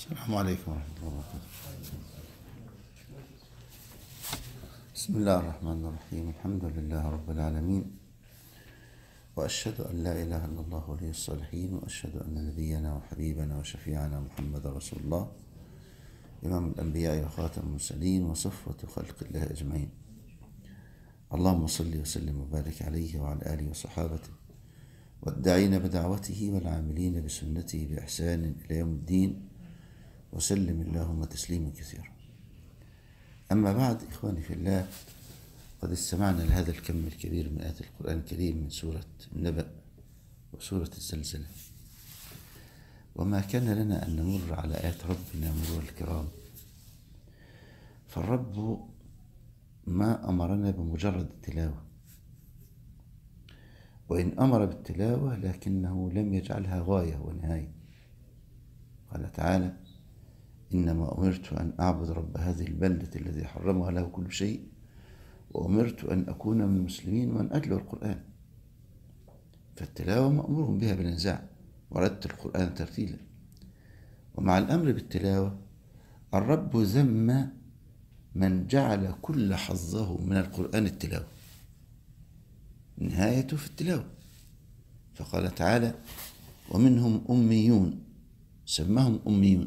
السلام عليكم ورحمة الله وبركاته بسم الله الرحمن الرحيم الحمد لله رب العالمين وأشهد أن لا إله إلا الله ولي الصالحين وأشهد أن نبينا وحبيبنا وشفيعنا محمد رسول الله إمام الأنبياء وخاتم المرسلين وصفوة خلق الله أجمعين اللهم صل وسلم وبارك عليه وعلى آله وصحابته والداعين بدعوته والعاملين بسنته بإحسان إلى يوم الدين وسلم اللهم تسليما كثيرا أما بعد إخواني في الله قد استمعنا لهذا الكم الكبير من آيات القرآن الكريم من سورة النبأ وسورة الزلزلة وما كان لنا أن نمر على آيات ربنا مرور الكرام فالرب ما أمرنا بمجرد التلاوة وإن أمر بالتلاوة لكنه لم يجعلها غاية ونهاية قال تعالى إنما أمرت أن أعبد رب هذه البلدة الذي حرمها له كل شيء وأمرت أن أكون من المسلمين وأن أتلو القرآن فالتلاوة مأمور بها بالانزاع ورتل القرآن ترتيلا ومع الأمر بالتلاوة الرب ذم من جعل كل حظه من القرآن التلاوة نهايته في التلاوة فقال تعالى ومنهم أميون سماهم أميون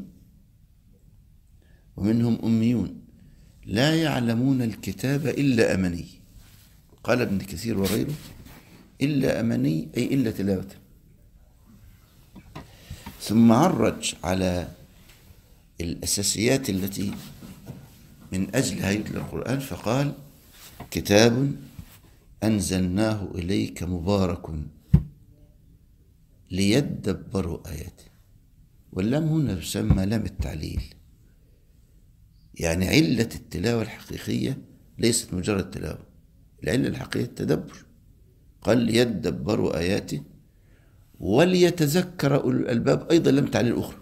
ومنهم أميون لا يعلمون الكتاب إلا أمني قال ابن كثير وغيره إلا أمني أي إلا تلاوة ثم عرج على الأساسيات التي من أجلها يتلى القرآن فقال كتاب أنزلناه إليك مبارك ليدبروا آياته واللام هنا تسمى لام التعليل يعني علة التلاوة الحقيقية ليست مجرد تلاوة العلة الحقيقية التدبر قال ليدبروا آياته وليتذكر أولو الألباب أيضا لم تعليل أخرى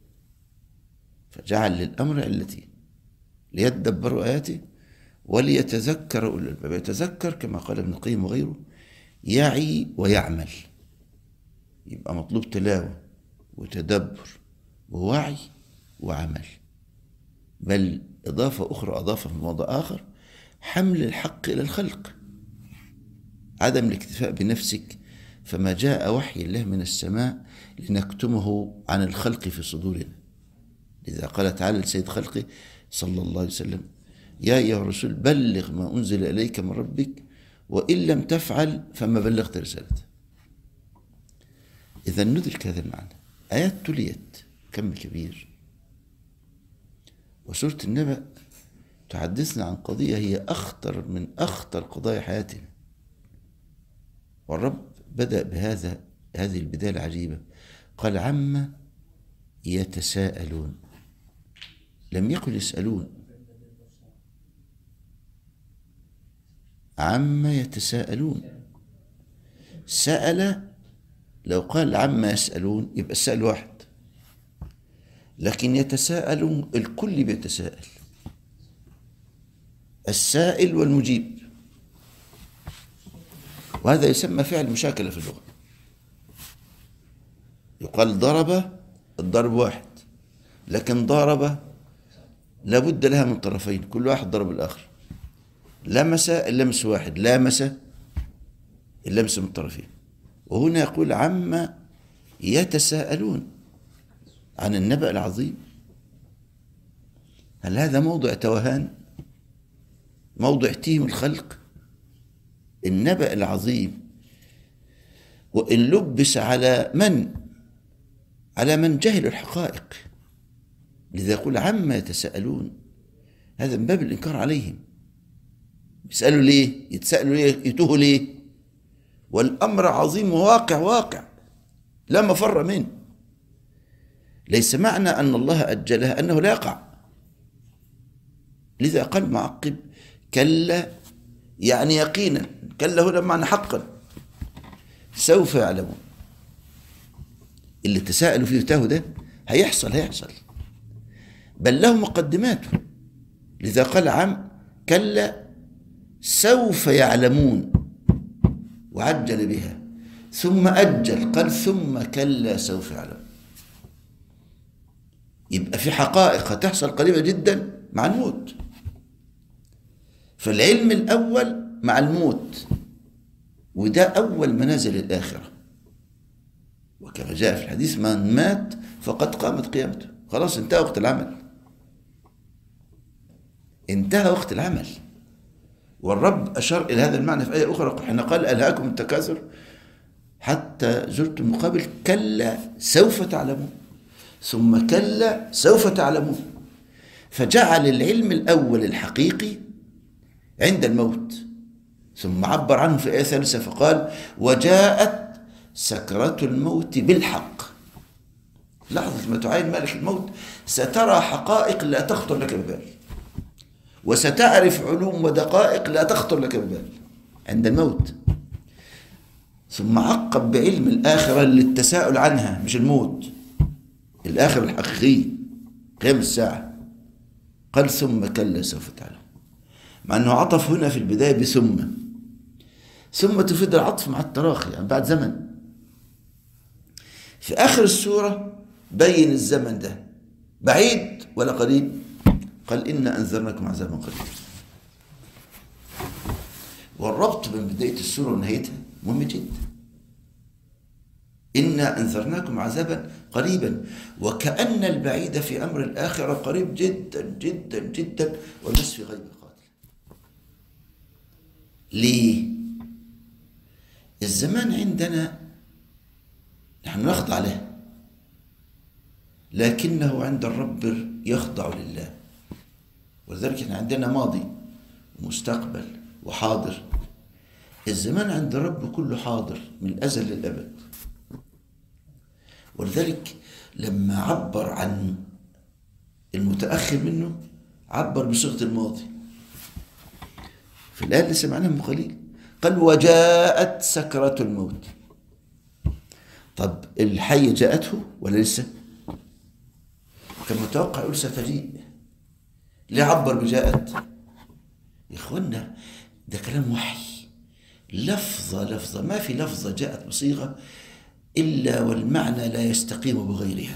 فجعل للأمر علتين ليدبروا آياته وليتذكر أولو الألباب يتذكر كما قال ابن القيم وغيره يعي ويعمل يبقى مطلوب تلاوة وتدبر ووعي وعمل بل إضافة أخرى أضافة في موضع آخر حمل الحق إلى الخلق عدم الاكتفاء بنفسك فما جاء وحي الله من السماء لنكتمه عن الخلق في صدورنا لذا قال تعالى لسيد خلقه صلى الله عليه وسلم يا أيها الرسول بلغ ما أنزل إليك من ربك وإن لم تفعل فما بلغت رسالته إذا ندرك هذا المعنى آيات تليت كم كبير وسورة النبأ تحدثنا عن قضية هي أخطر من أخطر قضايا حياتنا والرب بدأ بهذا هذه البداية العجيبة قال عما يتساءلون لم يقل يسألون عما يتساءلون سأل لو قال عما يسألون يبقى السأل واحد لكن يتساءل الكل بيتساءل السائل والمجيب وهذا يسمى فعل مشاكلة في اللغة يقال ضرب الضرب واحد لكن ضرب لابد لها من طرفين كل واحد ضرب الآخر لمس اللمس واحد لامس اللمس من الطرفين وهنا يقول عما يتساءلون عن النبأ العظيم هل هذا موضع توهان موضع تهم الخلق النبأ العظيم وإن لبس على من على من جهل الحقائق لذا يقول عما يتساءلون هذا من باب الإنكار عليهم يسألوا ليه يتسألوا ليه يتوهوا ليه والأمر عظيم وواقع واقع لا مفر منه ليس معنى أن الله أجلها أنه لا يقع لذا قال معقب كلا يعني يقينا كلا هنا معنى حقا سوف يعلمون اللي تساءلوا فيه تاهوا ده هيحصل هيحصل بل له مقدماته لذا قال عم كلا سوف يعلمون وعجل بها ثم أجل قال ثم كلا سوف يعلمون يبقى في حقائق هتحصل قريبة جدا مع الموت فالعلم الأول مع الموت وده أول منازل الآخرة وكما جاء في الحديث من مات فقد قامت قيامته خلاص انتهى وقت العمل انتهى وقت العمل والرب أشار إلى هذا المعنى في آية أخرى حين قال ألهاكم التكاثر حتى زرتم المقابل كلا سوف تعلمون ثم كلا سوف تعلمون فجعل العلم الأول الحقيقي عند الموت ثم عبر عنه في آية ثالثة فقال وجاءت سكرة الموت بالحق لحظة ما تعاين مالك الموت سترى حقائق لا تخطر لك ببال وستعرف علوم ودقائق لا تخطر لك ببال عند الموت ثم عقب بعلم الآخرة للتساؤل عنها مش الموت الآخرة الحقيقية قيام الساعة قال ثم كلا سوف تعلم مع أنه عطف هنا في البداية بثم ثم تفيد العطف مع التراخي يعني بعد زمن في آخر السورة بين الزمن ده بعيد ولا قريب قال إنا أنذرناكم عذابا قريبا والربط بين بداية السورة ونهايتها مهم جدا إنا أنذرناكم عذابا قريبا وكأن البعيد في أمر الآخرة قريب جدا جدا جدا والناس في غيب قاتل ليه؟ الزمان عندنا نحن نخضع له لكنه عند الرب يخضع لله ولذلك احنا عندنا ماضي ومستقبل وحاضر الزمان عند الرب كله حاضر من الأزل للأبد ولذلك لما عبر عن المتأخر منه عبر بصيغة الماضي في الآية اللي سمعناها من قليل قال وجاءت سكرة الموت طب الحي جاءته ولا لسه كان متوقع يقول ستجيء ليه عبر بجاءت يا اخوانا ده كلام وحي لفظة لفظة ما في لفظة جاءت بصيغة إلا والمعنى لا يستقيم بغيرها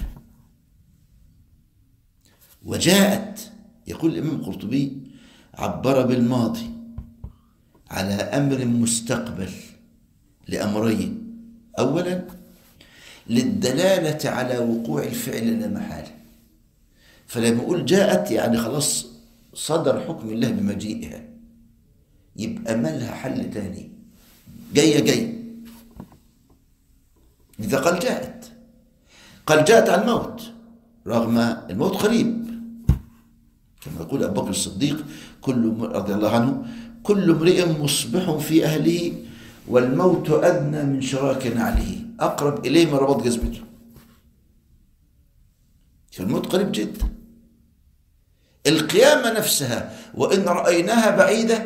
وجاءت يقول الإمام القرطبي عبر بالماضي على أمر مستقبل لأمرين أولا للدلالة على وقوع الفعل لا محالة فلما يقول جاءت يعني خلاص صدر حكم الله بمجيئها يبقى ما لها حل تاني جاية جاية إذا قال جاءت قال جاءت عن الموت رغم الموت قريب كما يقول أبو بكر الصديق كل رضي الله عنه كل امرئ مصبح في أهله والموت أدنى من شراك نعله أقرب إليه من رباط جزمته فالموت قريب جدا القيامة نفسها وإن رأيناها بعيدة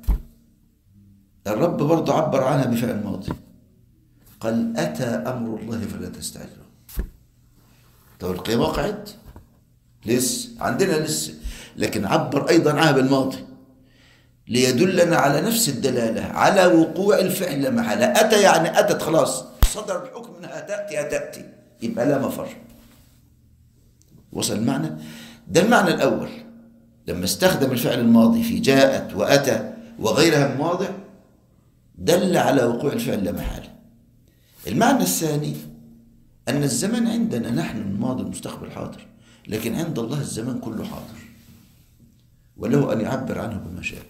الرب برضه عبر عنها بفعل ماضي قال أتى أمر الله فلا تستعجلوا طب القيامة وقعت لسه عندنا لسه لكن عبر أيضا عنها بالماضي ليدلنا على نفس الدلالة على وقوع الفعل لا محالة أتى يعني أتت خلاص صدر الحكم انها تأتي هتأتي يبقى لا مفر وصل المعنى ده المعنى الأول لما استخدم الفعل الماضي في جاءت وأتى وغيرها من مواضع دل على وقوع الفعل لا محالة المعنى الثاني أن الزمن عندنا نحن الماضي المستقبل الحاضر لكن عند الله الزمن كله حاضر وله أن يعبر عنه بما شاء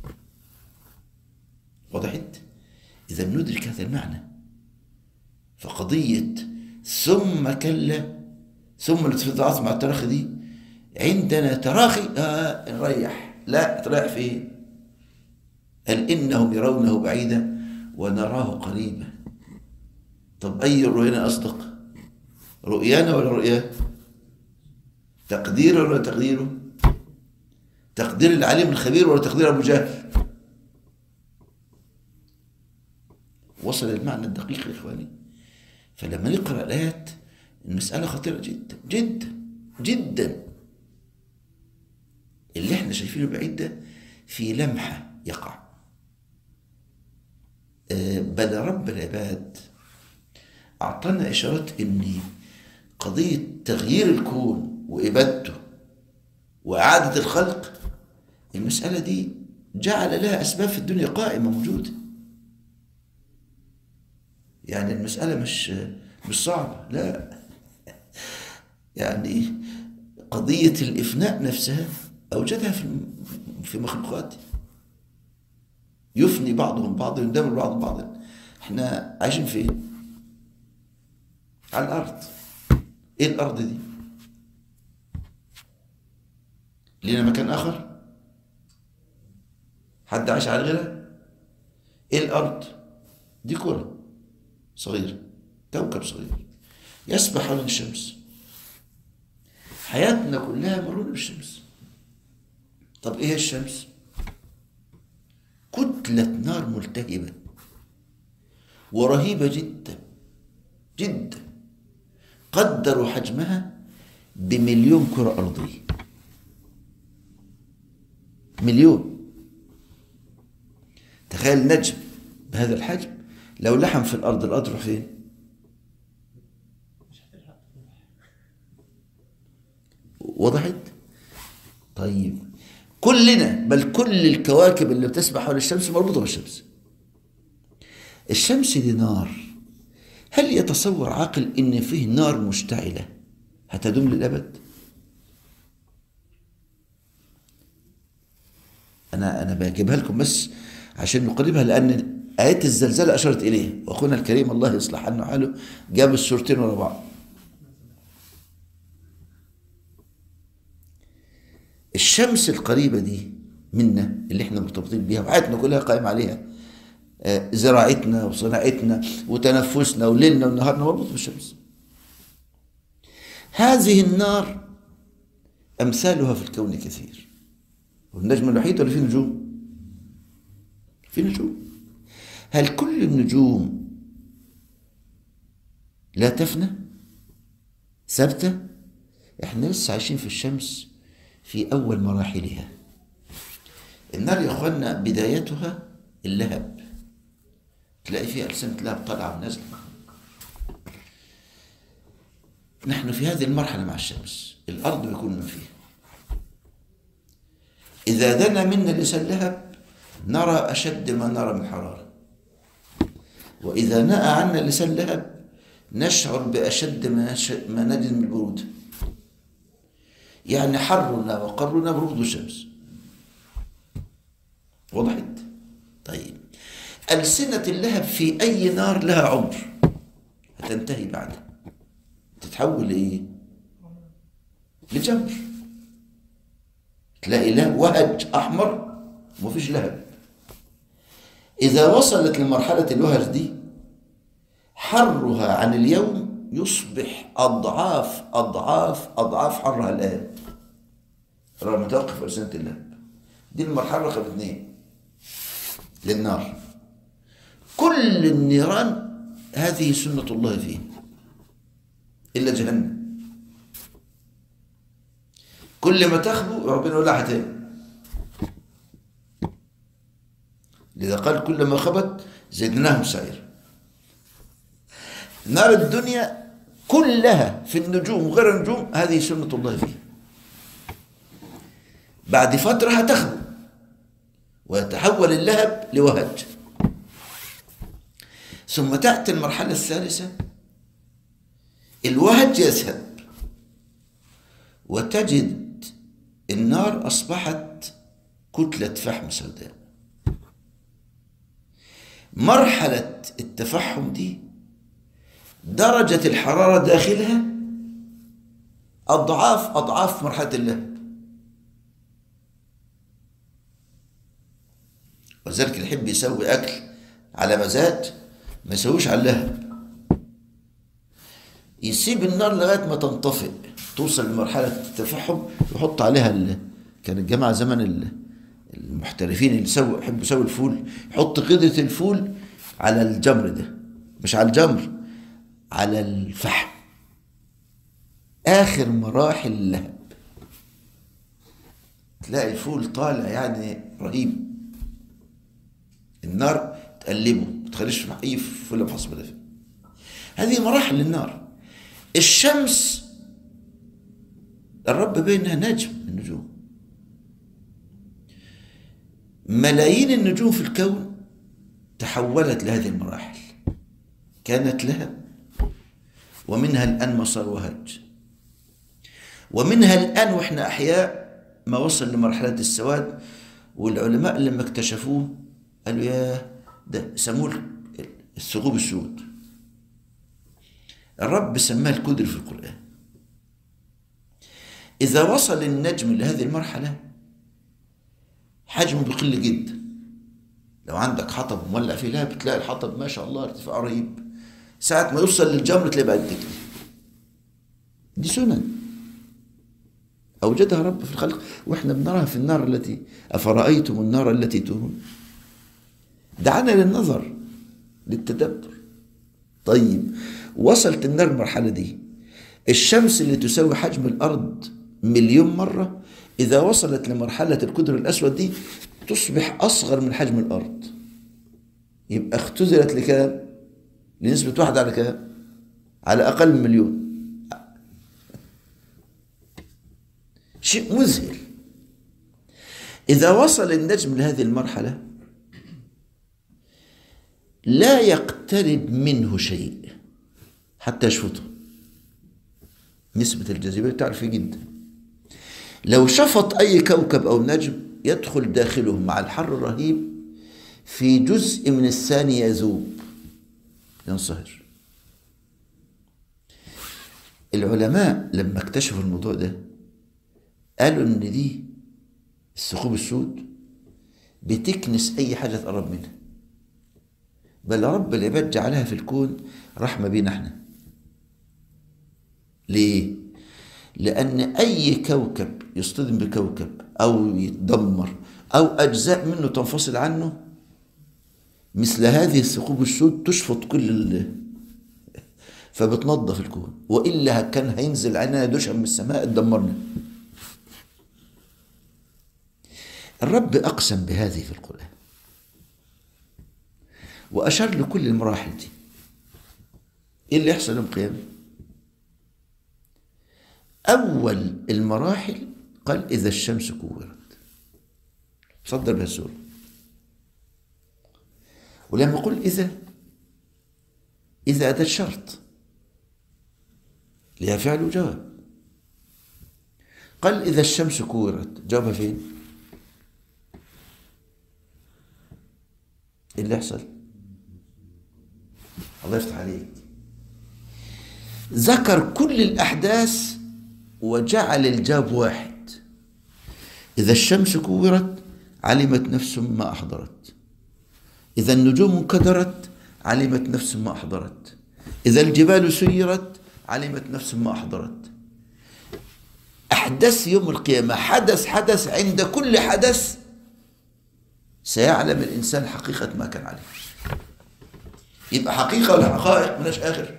وضحت؟ إذا ندرك هذا المعنى فقضية ثم كلا ثم الاتفاقات مع التراخي دي عندنا تراخي آه نريح لا تريح فين قال إنهم يرونه بعيدا ونراه قريبا طب أي رؤينا أصدق رؤيانا ولا رؤياه تقدير ولا تقديره تقدير العليم الخبير ولا تقدير أبو جهل وصل المعنى الدقيق يا إخواني فلما نقرأ الآيات المسألة خطيرة جدا جدا جدا اللي احنا شايفينه بعيد ده في لمحة يقع بل رب العباد أعطانا إشارات إن قضية تغيير الكون وإبادته وإعادة الخلق المسألة دي جعل لها أسباب في الدنيا قائمة موجودة يعني المسألة مش مش صعبة لا يعني قضية الإفناء نفسها أوجدها في في مخلوقاته يفني بعضهم بعضا يندمر بعض بعضا احنا عايشين فين؟ على الأرض ايه الأرض دي؟ لينا مكان آخر؟ حد عايش على غيرها؟ ايه الأرض؟ دي كرة صغيرة كوكب صغير يسبح حول الشمس حياتنا كلها مرونة بالشمس طب ايه الشمس؟ كتلة نار ملتهبة ورهيبة جدا جدا قدروا حجمها بمليون كرة أرضية مليون تخيل نجم بهذا الحجم لو لحم في الأرض الأرض تروح فين؟ وضحت؟ طيب كلنا بل كل الكواكب اللي بتسبح حول الشمس مربوطة بالشمس الشمس دي نار هل يتصور عاقل ان فيه نار مشتعلة هتدوم للأبد أنا أنا بجيبها لكم بس عشان نقربها لأن آيات الزلزال أشارت إليه وأخونا الكريم الله يصلح عنه حاله جاب السورتين ورا بعض الشمس القريبة دي منا اللي احنا مرتبطين بيها وحياتنا كلها قائمة عليها آه، زراعتنا وصناعتنا وتنفسنا وليلنا ونهارنا مربوط بالشمس هذه النار أمثالها في الكون كثير والنجم الوحيد ولا في نجوم في نجوم هل كل النجوم لا تفنى ثابتة احنا لسه عايشين في الشمس في أول مراحلها النار يا أخوانا بدايتها اللهب تلاقي فيها ألسنة لهب طالعة ونازلة نحن في هذه المرحلة مع الشمس الأرض بيكون من فيها إذا دنا منا لسان لهب نرى أشد ما نرى من حرارة وإذا نأى عنا لسان لهب نشعر بأشد ما, نش... ما نجد من البرودة يعني حرنا وقرنا برود الشمس وضحت طيب ألسنة اللهب في أي نار لها عمر هتنتهي بعدها تتحول لإيه لجمر تلاقي له وهج أحمر ومفيش لهب إذا وصلت لمرحلة الوهج دي حرها عن اليوم يصبح أضعاف أضعاف أضعاف حرها الآن رغم توقف ألسنة اللهب دي المرحلة رقم اثنين للنار كل النيران هذه سنة الله فيه إلا جهنم كل ما تخبو ربنا يقول لها تاني لذا قال كل ما خبت زدناهم سعير نار الدنيا كلها في النجوم وغير النجوم هذه سنة الله فيها بعد فترة هتخبو ويتحول اللهب لوهج ثم تأتي المرحلة الثالثة الوهج يذهب وتجد النار أصبحت كتلة فحم سوداء مرحلة التفحم دي درجة الحرارة داخلها أضعاف أضعاف مرحلة اللهب وذلك اللي يحب يسوي أكل على مزاج ما يسويش على اللهب يسيب النار لغاية ما تنطفئ توصل لمرحلة التفحم يحط عليها ال... كان الجماعة زمن ال... المحترفين اللي سووا يحبوا يسووا الفول يحط قدرة الفول على الجمر ده مش على الجمر على الفحم آخر مراحل اللهب تلاقي الفول طالع يعني رهيب النار تقلبه ما تخليش اي فول محصبه ده هذه مراحل للنار الشمس الرب بينها نجم من النجوم ملايين النجوم في الكون تحولت لهذه المراحل كانت لها ومنها الآن مسار وهج ومنها الآن وإحنا أحياء ما وصل لمرحلة السواد والعلماء لما اكتشفوه قالوا يا ده سموه الثقوب السود الرب سماه الكدر في القرآن إذا وصل النجم لهذه المرحلة حجمه بيقل جدا لو عندك حطب مولع فيه لا بتلاقي الحطب ما شاء الله ارتفاعه رهيب ساعة ما يوصل للجمر تلاقي بقى قد دي سنن أوجدها رب في الخلق وإحنا بنراها في النار التي أفرأيتم النار التي تورون دعانا للنظر للتدبر طيب وصلت النار المرحلة دي الشمس اللي تساوي حجم الأرض مليون مرة إذا وصلت لمرحلة الكدر الأسود دي تصبح أصغر من حجم الأرض يبقى اختزلت لكام؟ لنسبة واحد على كام؟ على أقل من مليون شيء مذهل إذا وصل النجم لهذه المرحلة لا يقترب منه شيء حتى يشفطه نسبة الجاذبية تعرفي جدا لو شفط أي كوكب أو نجم يدخل داخله مع الحر الرهيب في جزء من الثانية يذوب ينصهر العلماء لما اكتشفوا الموضوع ده قالوا ان دي الثقوب السود بتكنس اي حاجه تقرب منها بل رب العباد جعلها في الكون رحمه بينا احنا ليه لان اي كوكب يصطدم بكوكب او يتدمر او اجزاء منه تنفصل عنه مثل هذه الثقوب السود تشفط كل ال... فبتنظف الكون والا كان هينزل علينا دشم من السماء تدمرنا الرب أقسم بهذه في القرآن وأشار لكل المراحل دي إيه اللي يحصل يوم القيامة أول المراحل قال إذا الشمس كورت صدر بها السورة ولما يقول إذا إذا أداة شرط لها فعل وجواب قال إذا الشمس كورت جوابها فين؟ ايه اللي يحصل الله يفتح عليك ذكر كل الأحداث وجعل الجاب واحد إذا الشمس كورت علمت نفس ما أحضرت إذا النجوم انكدرت علمت نفس ما أحضرت إذا الجبال سيرت علمت نفس ما أحضرت أحداث يوم القيامة حدث حدث عند كل حدث سيعلم الإنسان حقيقة ما كان عليه يبقى حقيقة ولا حقائق ملاش آخر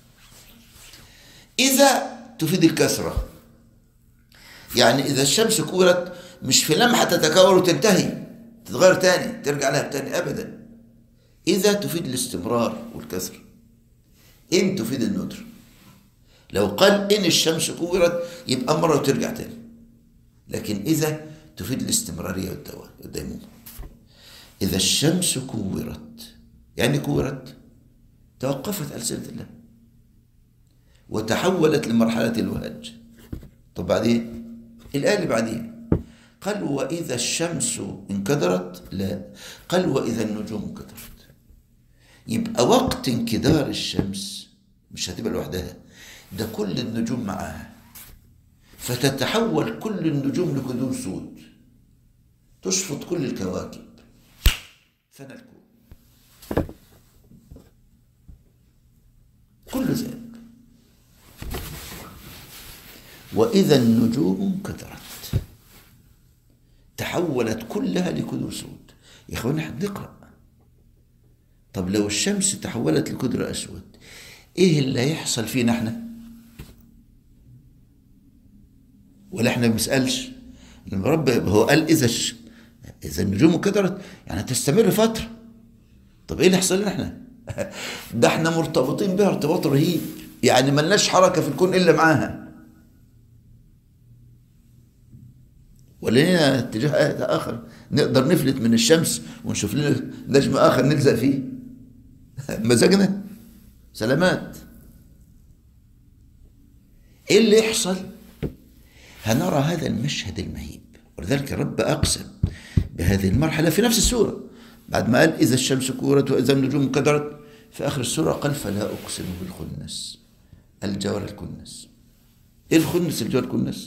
إذا تفيد الكثرة يعني إذا الشمس كورت مش في لمحة تتكور وتنتهي تتغير تاني ترجع لها تاني أبدا إذا تفيد الاستمرار والكثرة إن تفيد الندر لو قال إن الشمس كورت يبقى مرة وترجع تاني لكن إذا تفيد الاستمرارية والديمومة إذا الشمس كورت يعني كورت توقفت ألسنة الله وتحولت لمرحلة الوهج طب بعدين الآية اللي بعدين قال وإذا الشمس انكدرت لا قال وإذا النجوم انكدرت يبقى وقت انكدار الشمس مش هتبقى لوحدها ده كل النجوم معاها فتتحول كل النجوم لكدور سود تشفط كل الكواكب فنى الكون كل ذلك وإذا النجوم انكدرت تحولت كلها لكدر سود يا اخوانا احنا بنقرا طب لو الشمس تحولت لكدر اسود ايه اللي هيحصل فينا احنا ولا احنا ما بنسالش لما رب هو قال اذا الش... اذا النجوم انكدرت يعني تستمر فتره طب ايه اللي يحصل لنا احنا ده احنا مرتبطين بها ارتباط رهيب يعني ملناش حركه في الكون الا معاها ولا لنا اتجاه آخر نقدر نفلت من الشمس ونشوف لنا نجم آخر نلزق فيه مزاجنا سلامات ايه اللي يحصل هنرى هذا المشهد المهيب ولذلك الرب أقسم بهذه المرحلة في نفس السورة بعد ما قال إذا الشمس كورت وإذا النجوم كدرت في آخر السورة قال فلا أقسم بالخنس الجوار الكنس إيه الخنس الجوار الكنس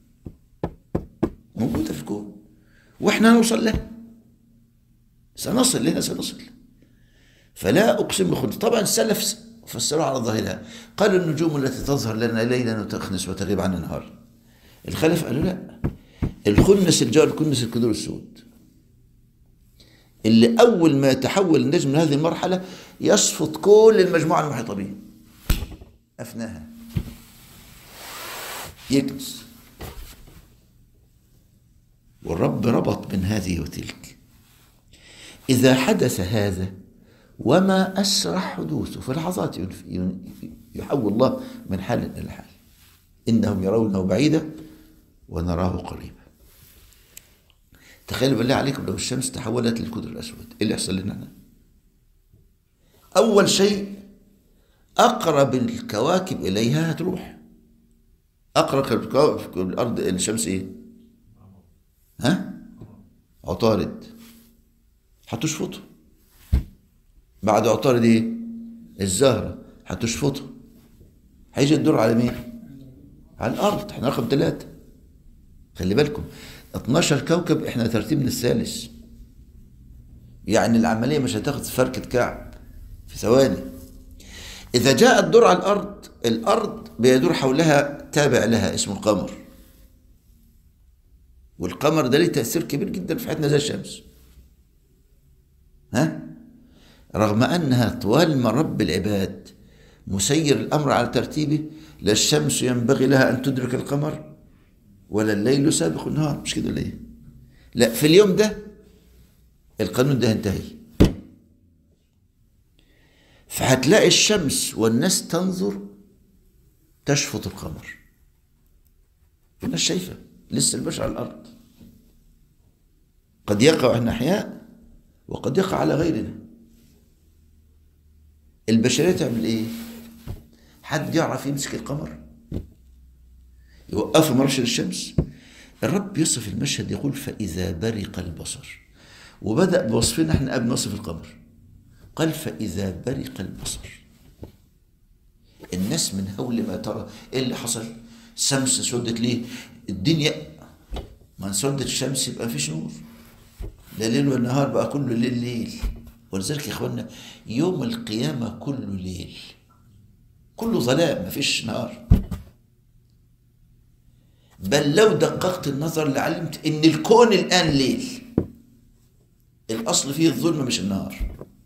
موجودة في الكون وإحنا نوصل لها سنصل لها سنصل فلا أقسم بالخنس طبعا السلف فسروا على ظاهرها قالوا النجوم التي تظهر لنا ليلا وتخنس وتغيب عنا نهار الخلف قالوا لا الخنس الجار الكنس الكدور السود اللي أول ما يتحول النجم من هذه المرحلة يصفط كل المجموعة المحيطة به أفناها يكنس والرب ربط بين هذه وتلك إذا حدث هذا وما أسرع حدوثه في لحظات يحول الله من حال إلى حال إنهم يرونه بعيدا ونراه قريبا تخيلوا بالله عليكم لو الشمس تحولت للكدر الأسود إيه اللي يحصل لنا أول شيء أقرب الكواكب إليها هتروح أقرب الكواكب الأرض الشمس إيه ها عطارد هتشفطه بعد عطارد إيه الزهرة هتشفطه هيجي الدور على مين على الأرض احنا رقم ثلاثة خلي بالكم 12 كوكب احنا ترتيبنا الثالث يعني العملية مش هتاخد فركة كعب في ثواني إذا جاء الدور على الأرض الأرض بيدور حولها تابع لها اسمه القمر والقمر ده ليه تأثير كبير جدا في حياتنا زي الشمس ها رغم أنها طوال ما رب العباد مسير الأمر على ترتيبه لا الشمس ينبغي لها أن تدرك القمر ولا الليل سابق النهار مش كده ليه لا في اليوم ده القانون ده انتهي فهتلاقي الشمس والناس تنظر تشفط القمر الناس شايفه لسه البشر على الارض قد يقع عن احياء وقد يقع على غيرنا البشريه تعمل ايه حد يعرف يمسك القمر يوقفوا مرشد الشمس الرب يصف المشهد يقول فإذا برق البصر وبدأ بوصفنا احنا قبل نصف القمر قال فإذا برق البصر الناس من هول ما ترى ايه اللي حصل الشمس سودت ليه الدنيا ما سودت الشمس يبقى مفيش نور لا ليل ولا نهار بقى كله ليل ليل ولذلك يا اخوانا يوم القيامة كله ليل كله ظلام مفيش نهار بل لو دققت النظر لعلمت ان الكون الان ليل الاصل فيه الظلم مش النهار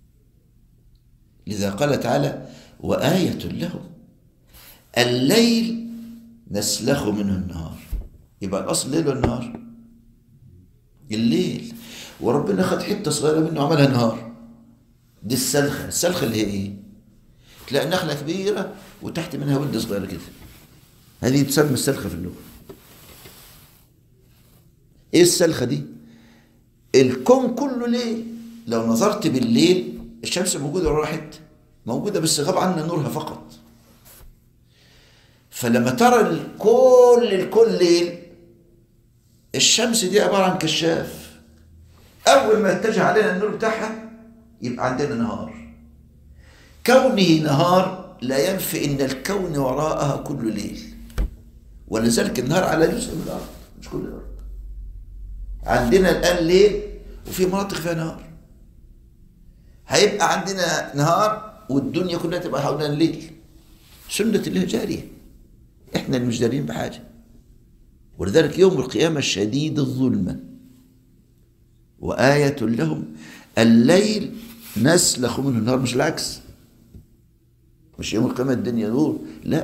لذا قال تعالى وآية لهم الليل نسلخ منه النهار يبقى الاصل ليل والنهار الليل وربنا خد حته صغيره منه عملها نهار دي السلخه السلخه اللي هي ايه تلاقي نخله كبيره وتحت منها ولد صغيره كده هذه تسمى السلخه في اللغه ايه السلخه دي الكون كله ليل لو نظرت بالليل الشمس موجوده ولا راحت موجوده بس غاب عنا نورها فقط فلما ترى كل الكون ليل الشمس دي عباره عن كشاف اول ما يتجه علينا النور بتاعها يبقى عندنا نهار كونه نهار لا ينفي ان الكون وراءها كله ليل ولذلك النهار على جزء من الارض مش كل الارض عندنا الآن ليل وفي مناطق فيها نهار هيبقى عندنا نهار والدنيا كلها تبقى حولنا الليل سنة الله جارية احنا اللي مش دارين بحاجة ولذلك يوم القيامة شديد الظلمة وآية لهم الليل نسلخ منه النهار مش العكس مش يوم القيامة الدنيا نور لا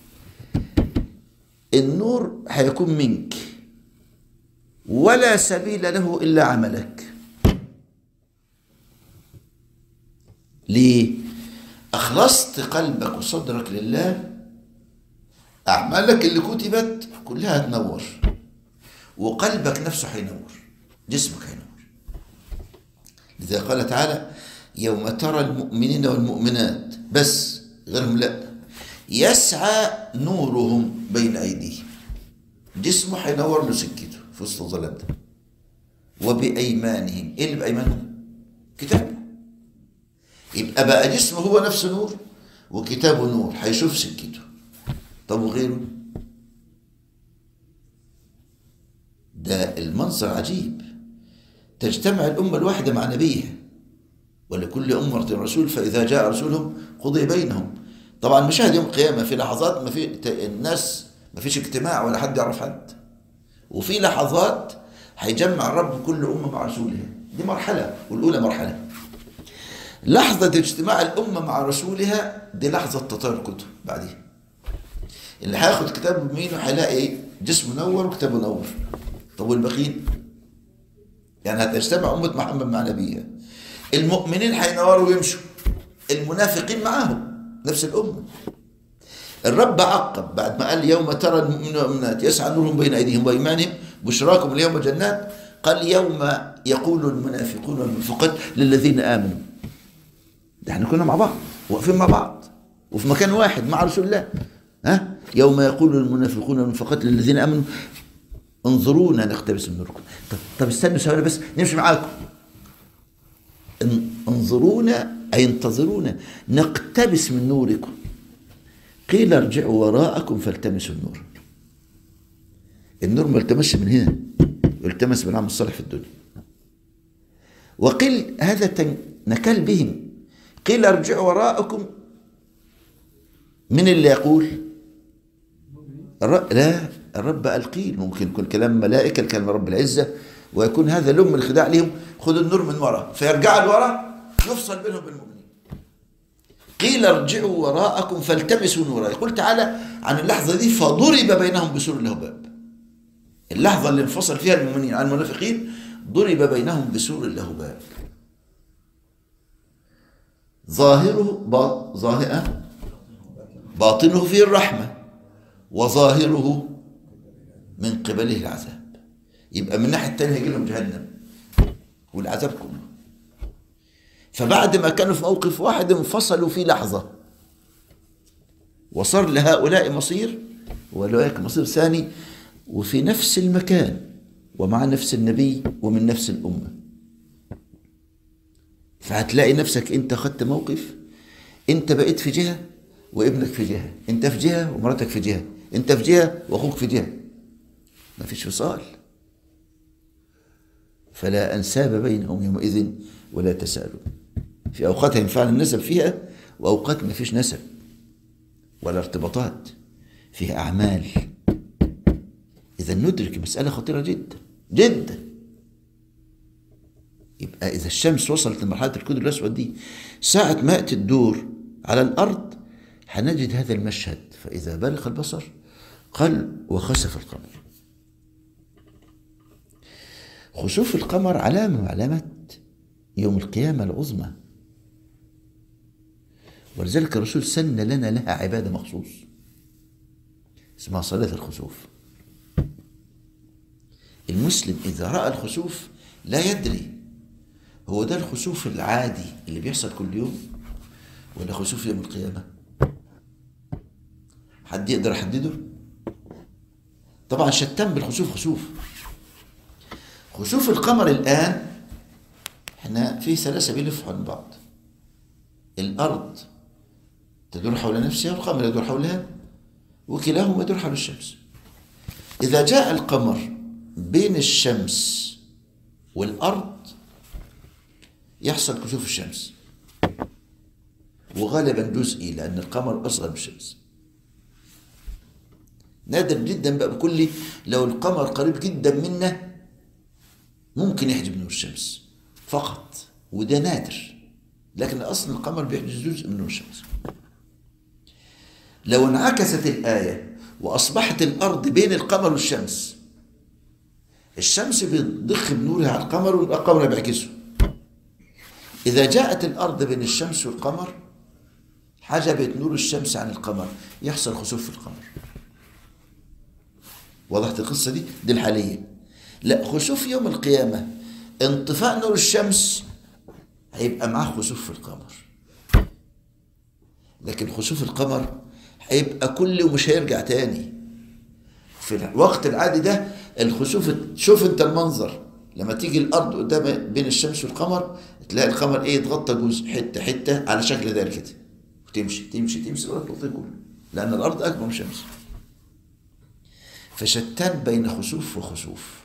النور هيكون منك ولا سبيل له إلا عملك ليه أخلصت قلبك وصدرك لله أعمالك اللي كتبت كلها تنور وقلبك نفسه هينور جسمك هينور لذا قال تعالى يوم ترى المؤمنين والمؤمنات بس غيرهم لا يسعى نورهم بين أيديهم جسمه هينور له سكته في وسط الظلام ده وبأيمانهم إيه اللي بأيمانهم؟ كتابه يبقى بقى جسمه هو نفسه نور وكتابه نور هيشوف سكته طب وغيره ده المنظر عجيب تجتمع الأمة الواحدة مع نبيها ولكل أمة رسول فإذا جاء رسولهم قضي بينهم طبعا مشاهد يوم القيامة في لحظات ما في الناس ما فيش اجتماع ولا حد يعرف حد وفي لحظات هيجمع الرب كل أمة مع رسولها دي مرحلة والأولى مرحلة لحظة اجتماع الأمة مع رسولها دي لحظة تطير الكتب بعديها اللي هياخد كتابه بيمينه هيلاقي ايه؟ جسمه نور وكتابه نور طب والباقيين؟ يعني هتجتمع أمة محمد مع نبيها المؤمنين هينوروا ويمشوا المنافقين معاهم نفس الأمة الرب عقب بعد ما قال يوم ترى المؤمنين والمؤمنات يسعى نورهم بين أيديهم وأيمانهم بشراكم اليوم جنات قال يوم يقول المنافقون والمنافقات للذين آمنوا ده احنا كنا مع بعض واقفين مع بعض وفي مكان واحد مع رسول الله ها يوم يقول المنافقون والمنافقات للذين امنوا انظرونا نقتبس من نوركم طب, طب استنوا ثواني بس نمشي معاكم ان انظرونا اي انتظرونا نقتبس من نوركم قيل ارجعوا وراءكم فالتمسوا النور النور ما التمسش من هنا يلتمس بالعمل الصالح في الدنيا وقيل هذا نكال بهم قيل ارجعوا وراءكم من اللي يقول الرب لا الرب قال قيل ممكن يكون كلام ملائكه الكلام رب العزه ويكون هذا لم الخداع لهم خذوا النور من وراء فيرجعوا لورا يفصل بينهم بالمؤمنين قيل ارجعوا وراءكم فالتمسوا نورا يقول تعالى عن اللحظه دي فضرب بينهم بسور له باب اللحظه اللي انفصل فيها المؤمنين عن المنافقين ضرب بينهم بسور له باب ظاهره با... ظاهرة باطنه فيه الرحمة وظاهره من قبله العذاب يبقى من الناحية التانية يجي لهم جهنم والعذاب كله فبعد ما كانوا في موقف واحد انفصلوا في لحظة وصار لهؤلاء مصير ولهؤلاء مصير ثاني وفي نفس المكان ومع نفس النبي ومن نفس الأمة فهتلاقي نفسك انت خدت موقف انت بقيت في جهه وابنك في جهه انت في جهه ومراتك في جهه انت في جهه واخوك في جهه ما فيش فصال فلا انساب بينهم يومئذ ولا تسالون في اوقات ينفعنا النسب فيها واوقات ما فيش نسب ولا ارتباطات فيها اعمال اذا ندرك مساله خطيره جدا جدا يبقى إذا الشمس وصلت لمرحلة الكدر الأسود دي ساعة ما يأتي الدور على الأرض هنجد هذا المشهد فإذا بلغ البصر قل وخسف القمر خسوف القمر علامة من علامات يوم القيامة العظمى ولذلك الرسول سن لنا لها عبادة مخصوص اسمها صلاة الخسوف المسلم إذا رأى الخسوف لا يدري هو ده الخسوف العادي اللي بيحصل كل يوم ولا خسوف يوم القيامة حد يقدر يحدده طبعا شتان بالخسوف خسوف خسوف القمر الآن احنا في ثلاثة بيلفوا عن بعض الأرض تدور حول نفسها والقمر يدور حولها وكلاهما يدور حول الشمس إذا جاء القمر بين الشمس والأرض يحصل كسوف الشمس وغالبا جزئي لأن القمر أصغر من الشمس نادر جدا بقى بكل لو القمر قريب جدا منا ممكن يحجب نور الشمس فقط وده نادر لكن أصلا القمر بيحجز جزء من نور الشمس لو انعكست الآية وأصبحت الأرض بين القمر والشمس الشمس بتضخ بنورها على القمر والقمر بيعكسه إذا جاءت الأرض بين الشمس والقمر حجبت نور الشمس عن القمر يحصل خسوف في القمر وضحت القصة دي دي الحالية لا خسوف يوم القيامة انطفاء نور الشمس هيبقى معاه خسوف في القمر لكن خسوف القمر هيبقى كل ومش هيرجع تاني في الوقت العادي ده الخسوف شوف انت المنظر لما تيجي الارض قدام بين الشمس والقمر تلاقي القمر ايه يتغطى جزء حته حته على شكل دايره كده وتمشي تمشي تمشي لغايه تغطي كله لان الارض اكبر من الشمس فشتان بين خسوف وخسوف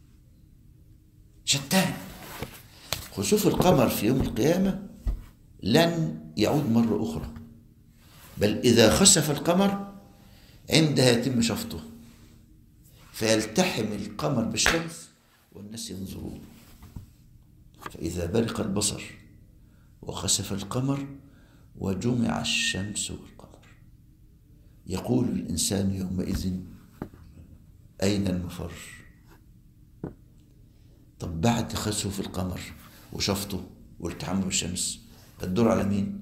شتان خسوف القمر في يوم القيامه لن يعود مره اخرى بل اذا خسف القمر عندها يتم شفطه فيلتحم القمر بالشمس والناس ينظرون فإذا برق البصر وخسف القمر وجمع الشمس والقمر يقول الإنسان يومئذ أين المفر طب بعد خسف القمر وشفطه والتحمم بالشمس الدور على مين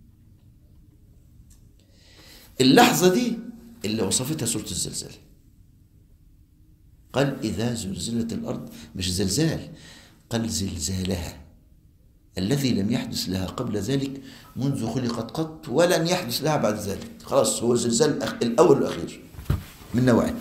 اللحظة دي اللي وصفتها سورة الزلزال قال إذا زلزلت الأرض مش زلزال قال زلزالها الذي لم يحدث لها قبل ذلك منذ خلقت قط ولن يحدث لها بعد ذلك خلاص هو الزلزال الأول والأخير من نوعين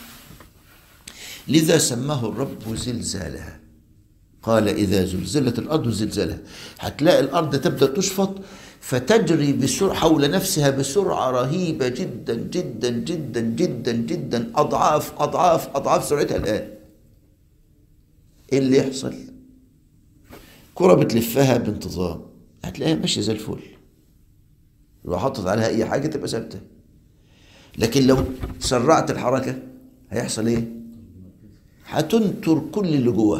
لذا سماه الرب زلزالها قال إذا زلزلت الأرض زلزالها هتلاقي الأرض تبدأ تشفط فتجري بسرعة حول نفسها بسرعة رهيبة جدا جدا جدا جدا جدا أضعاف أضعاف أضعاف سرعتها الآن إيه اللي يحصل؟ كرة بتلفها بانتظام هتلاقيها ماشية زي الفل لو حطت عليها أي حاجة تبقى ثابتة لكن لو سرعت الحركة هيحصل إيه؟ هتنطر كل اللي جواها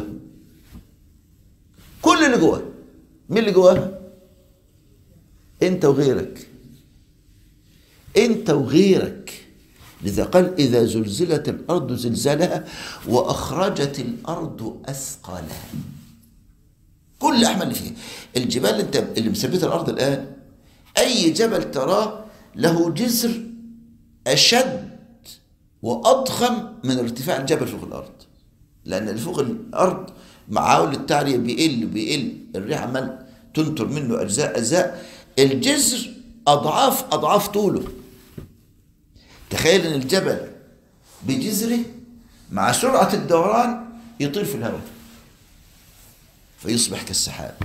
كل اللي جواها مين اللي جواها؟ انت وغيرك انت وغيرك لذا قال اذا زلزلت الارض زلزالها واخرجت الارض اثقالها كل احمل اللي فيها الجبال اللي انت اللي مثبته الارض الان اي جبل تراه له جسر اشد واضخم من ارتفاع الجبل فوق الارض لان اللي فوق الارض معاول التعريه بيقل بيقل الريح عمال تنطر منه اجزاء اجزاء الجسر أضعاف أضعاف طوله تخيل أن الجبل بجذره مع سرعة الدوران يطير في الهواء فيصبح كالسحاب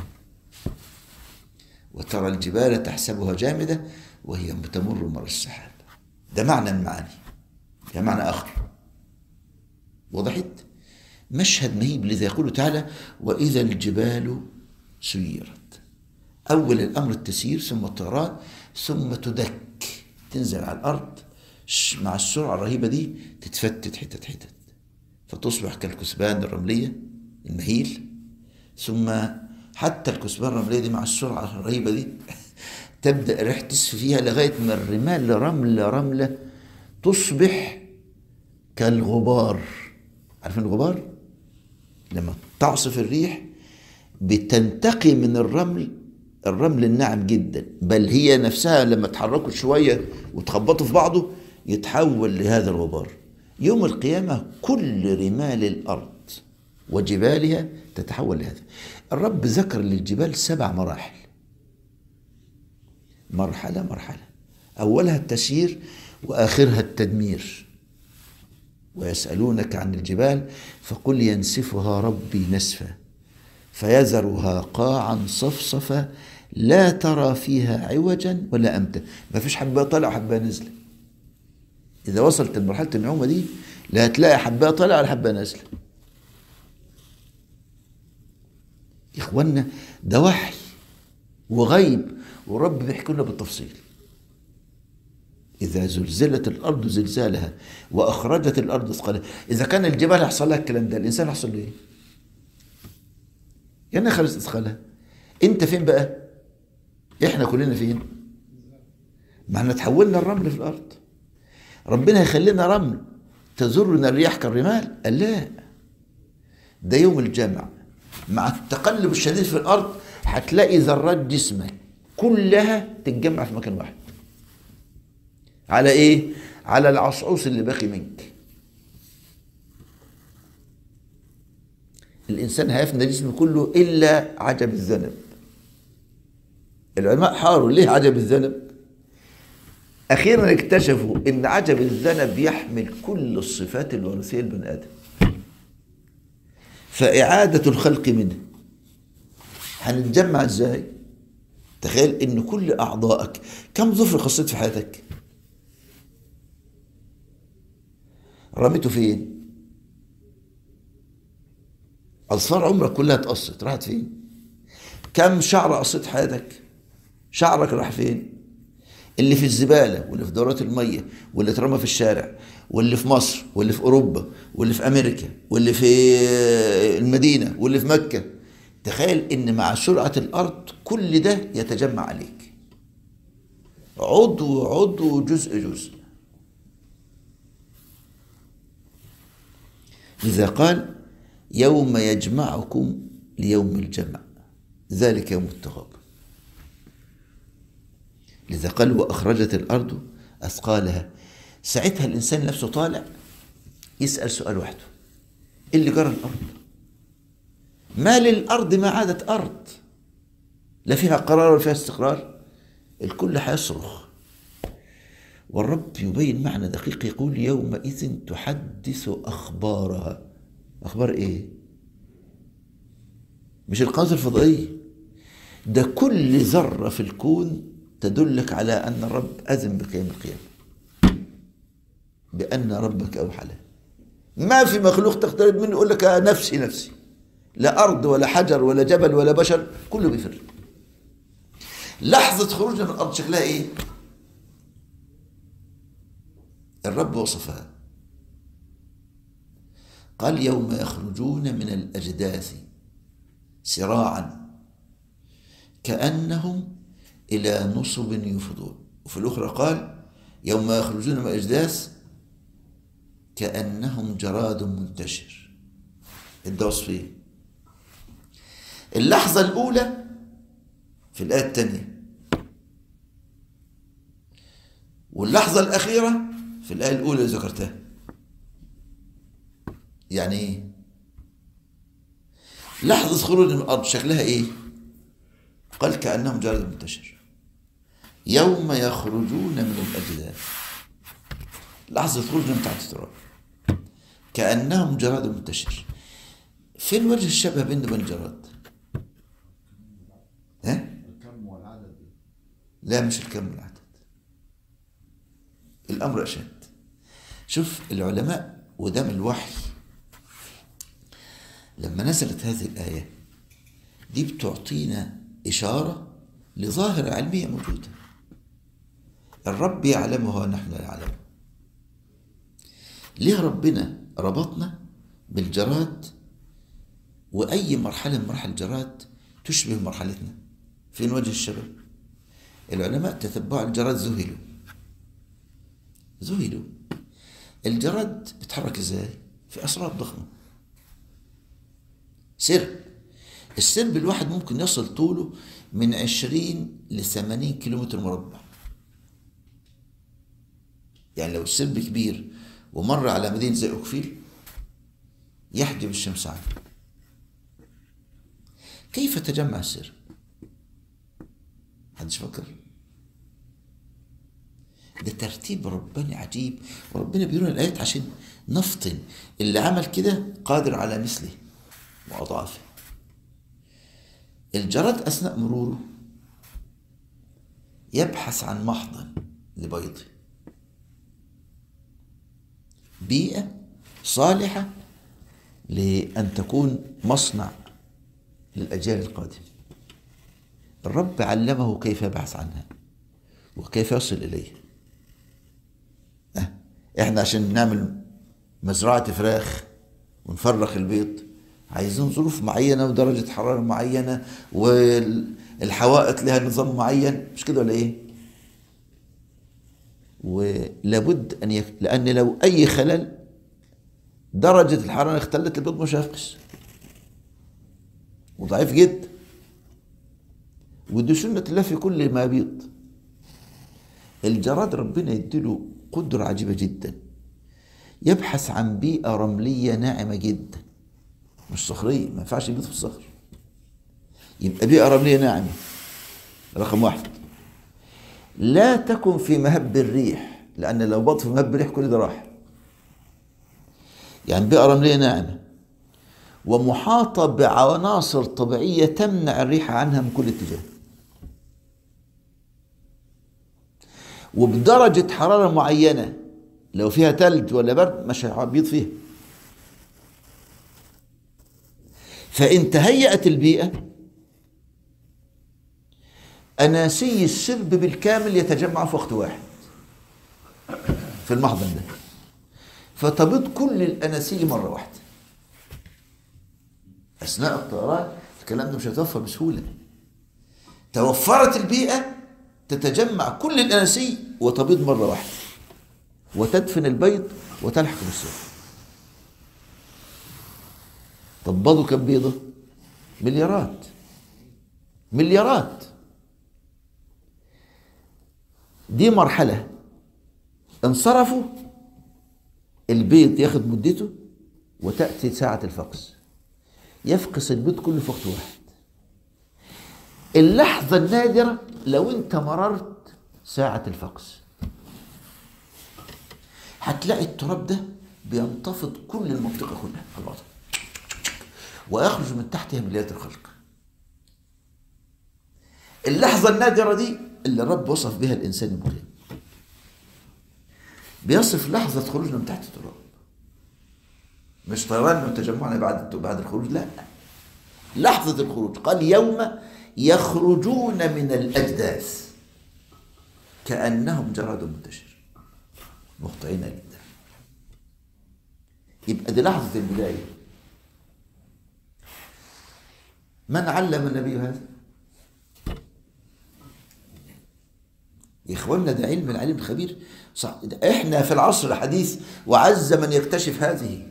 وترى الجبال تحسبها جامدة وهي تمر مر السحاب ده معنى من معاني ده معنى آخر وضحت مشهد مهيب لذا يقول تعالى وإذا الجبال سيرت أول الأمر التسيير ثم الطيران ثم تدك تنزل على الأرض مع السرعة الرهيبة دي تتفتت حتت حتت فتصبح كالكثبان الرملية المهيل ثم حتى الكثبان الرملية دي مع السرعة الرهيبة دي تبدأ الريح تسفي فيها لغاية ما الرمال رملة رملة تصبح كالغبار عارفين الغبار؟ لما تعصف الريح بتنتقي من الرمل الرمل الناعم جدا بل هي نفسها لما تحركوا شوية وتخبطوا في بعضه يتحول لهذا الغبار يوم القيامة كل رمال الأرض وجبالها تتحول لهذا الرب ذكر للجبال سبع مراحل مرحلة مرحلة أولها التسيير وآخرها التدمير ويسألونك عن الجبال فقل ينسفها ربي نسفا فيذرها قاعا صفصفا لا ترى فيها عوجا ولا أمتا ما فيش حباية طالعة وحباية نازلة إذا وصلت لمرحلة النعومة دي لا هتلاقي حباية طالعة ولا حباية نازلة إخوانا ده وحي وغيب ورب بيحكي لنا بالتفصيل إذا زلزلت الأرض زلزالها وأخرجت الأرض أثقالها إذا كان الجبال يحصل لها الكلام ده الإنسان يحصل له إيه؟ يعني خرجت أثقالها أنت فين بقى؟ إحنا كلنا فين؟ ما احنا تحولنا الرمل في الأرض ربنا يخلينا رمل تزرنا الرياح كالرمال قال لا ده يوم الجمع مع التقلب الشديد في الأرض هتلاقي ذرات جسمك كلها تتجمع في مكان واحد على ايه على العصعوص اللي باقي منك الإنسان هيفنى جسمه كله إلا عجب الذنب العلماء حاروا ليه عجب الذنب أخيرا اكتشفوا إن عجب الذنب يحمل كل الصفات الوراثية للبني آدم فإعادة الخلق منه هنتجمع ازاي؟ تخيل ان كل اعضائك كم ظفر قصيت في حياتك؟ رميته فين؟ اظفار عمرك كلها اتقصت راحت فين؟ كم شعر قصيت حياتك؟ شعرك راح فين؟ اللي في الزباله واللي في دورات الميه واللي اترمى في الشارع واللي في مصر واللي في اوروبا واللي في امريكا واللي في المدينه واللي في مكه تخيل ان مع سرعه الارض كل ده يتجمع عليك عضو عضو جزء جزء لذا قال يوم يجمعكم ليوم الجمع ذلك يوم التغابن لذا قال وأخرجت الأرض أثقالها ساعتها الإنسان نفسه طالع يسأل سؤال وحده إيه اللي جرى الأرض ما للأرض ما عادت أرض لا فيها قرار ولا فيها استقرار الكل هيصرخ والرب يبين معنى دقيق يقول يومئذ تحدث أخبارها أخبار إيه؟ مش القناة الفضائية ده كل ذرة في الكون تدلك على أن الرب أذن بقيام القيامة بأن ربك أوحى له ما في مخلوق تقترب منه يقول لك نفسي نفسي لا أرض ولا حجر ولا جبل ولا بشر كله بيفر لحظة خروجنا من الأرض شكلها إيه؟ الرب وصفها قال يوم يخرجون من الأجداث سراعا كأنهم إلى نصب يفضون وفي الأخرى قال يوم يخرجون من الأجداث كأنهم جراد منتشر ده وصفين اللحظة الأولى في الآية الثانية واللحظة الأخيرة في الآية الأولى اللي ذكرتها يعني إيه؟ لحظة خروج من الأرض شكلها إيه؟ قال كأنهم جرد منتشر يوم يخرجون من الأجداث لحظة خروجهم تحت التراب كأنهم جراد منتشر فين وجه الشبه بين وبين الجراد؟ ها؟ الكم والعدد لا مش الكم والعدد الأمر أشد شوف العلماء ودم الوحي لما نزلت هذه الآية دي بتعطينا إشارة لظاهرة علمية موجودة الرب يعلمها ونحن لا نعلمها ليه ربنا ربطنا بالجراد وأي مرحلة من مراحل الجراد تشبه مرحلتنا فين وجه الشبه العلماء تتبعوا الجراد ذهلوا ذهلوا الجراد بيتحرك ازاي في اسراب ضخمه سرب السرب الواحد ممكن يصل طوله من 20 ل 80 كيلومتر مربع يعني لو السرب كبير ومر على مدينة زي أوكفيل يحجب الشمس عنه كيف تجمع السرب؟ محدش فكر ده ترتيب رباني عجيب وربنا بيقول الآيات عشان نفطن اللي عمل كده قادر على مثله وأضعافه الجراد أثناء مروره يبحث عن محضن لبيضه بيئة صالحة لأن تكون مصنع للأجيال القادمة الرب علمه كيف يبحث عنها وكيف يصل إليها أه. إحنا عشان نعمل مزرعة فراخ ونفرخ البيض عايزين ظروف معينة ودرجة حرارة معينة والحوائط لها نظام معين مش كده ولا إيه؟ ولابد أن يك... لأن لو أي خلل درجة الحرارة اختلت البيض مش هيفقس وضعيف جدا ودي سنة الله في كل ما يبيض الجراد ربنا يديله قدرة عجيبة جدا يبحث عن بيئة رملية ناعمة جدا مش صخريه ما ينفعش يبيض في الصخر يبقى بيئه رمليه ناعمه رقم واحد لا تكن في مهب الريح لان لو بط في مهب الريح كل ده راح يعني بيئه رمليه ناعمه ومحاطه بعناصر طبيعيه تمنع الريح عنها من كل اتجاه وبدرجه حراره معينه لو فيها ثلج ولا برد مش هيبيض فيها فإن تهيأت البيئة أناسي السرب بالكامل يتجمع في وقت واحد في المحضن ده فتبيض كل الأناسي مرة واحدة أثناء الطيران الكلام ده مش هيتوفر بسهولة توفرت البيئة تتجمع كل الأناسي وتبيض مرة واحدة وتدفن البيض وتلحق بالسرب طب بيضه كم بيضة؟ مليارات مليارات دي مرحلة انصرفوا البيض ياخد مدته وتأتي ساعة الفقس يفقس البيض كله في وقت واحد اللحظة النادرة لو انت مررت ساعة الفقس هتلاقي التراب ده بينتفض كل المنطقة كلها على الوضع ويخرج من تحتها مليات الخلق اللحظة النادرة دي اللي الرب وصف بها الإنسان المريض بيصف لحظة خروجنا من تحت التراب مش طيران من تجمعنا بعد بعد الخروج لا لحظة الخروج قال يوم يخرجون من الأجداث كأنهم جراد منتشر مقطعين جدا يبقى دي لحظة البداية من علم النبي هذا؟ يا اخوانا ده علم العلم الخبير صح ده احنا في العصر الحديث وعز من يكتشف هذه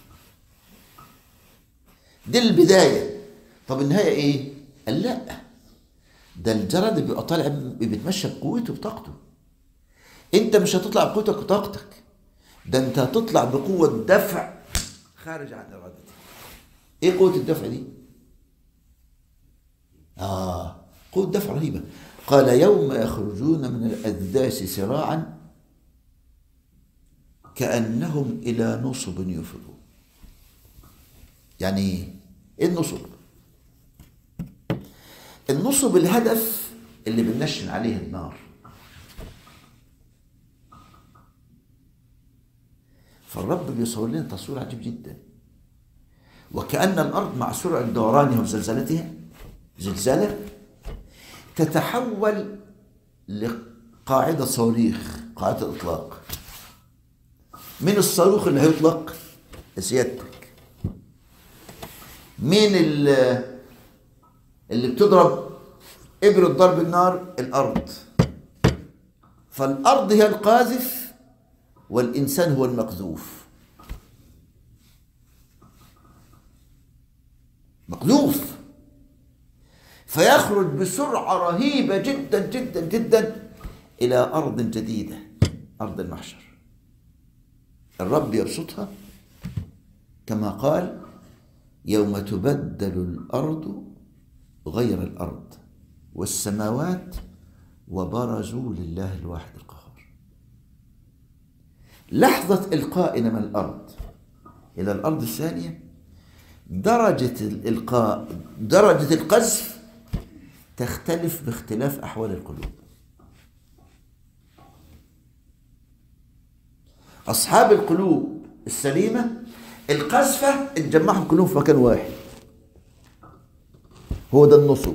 دي البداية طب النهاية ايه؟ قال لا ده الجرد بيبقى طالع بيتمشى بقوته بطاقته انت مش هتطلع بقوتك وطاقتك ده انت هتطلع بقوة دفع خارج عن ارادتك ايه قوة الدفع دي؟ آه قوة دفع رهيبة قال يوم يخرجون من الأجداث سراعا كأنهم إلى نصب يفضون يعني إيه النصب؟ النصب الهدف اللي بننشن عليه النار فالرب بيصور لنا تصوير عجيب جدا وكأن الأرض مع سرعة دورانها وزلزلتها زلزالة تتحول لقاعدة صواريخ قاعدة إطلاق من الصاروخ اللي هيطلق سيادتك مين اللي, اللي بتضرب إبرة ضرب النار الأرض فالأرض هي القاذف والإنسان هو المقذوف مقذوف فيخرج بسرعة رهيبة جدا جدا جدا إلى أرض جديدة أرض المحشر الرب يبسطها كما قال يوم تبدل الأرض غير الأرض والسماوات وبرزوا لله الواحد القهار لحظة إلقائنا من الأرض إلى الأرض الثانية درجة الإلقاء درجة القذف تختلف باختلاف أحوال القلوب أصحاب القلوب السليمة القذفة اتجمعهم كلهم في مكان واحد هو ده النصب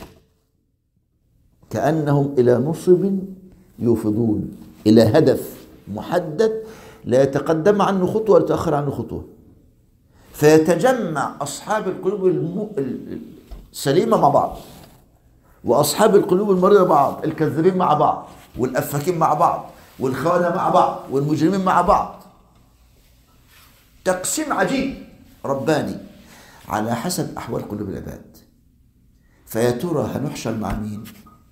كأنهم إلى نصب يوفضون إلى هدف محدد لا يتقدم عنه خطوة ولا يتأخر عنه خطوة فيتجمع أصحاب القلوب السليمة مع بعض واصحاب القلوب المريضه مع بعض الكذابين مع بعض والافاكين مع بعض والخونه مع بعض والمجرمين مع بعض تقسيم عجيب رباني على حسب احوال قلوب العباد فيا ترى هنحشر مع مين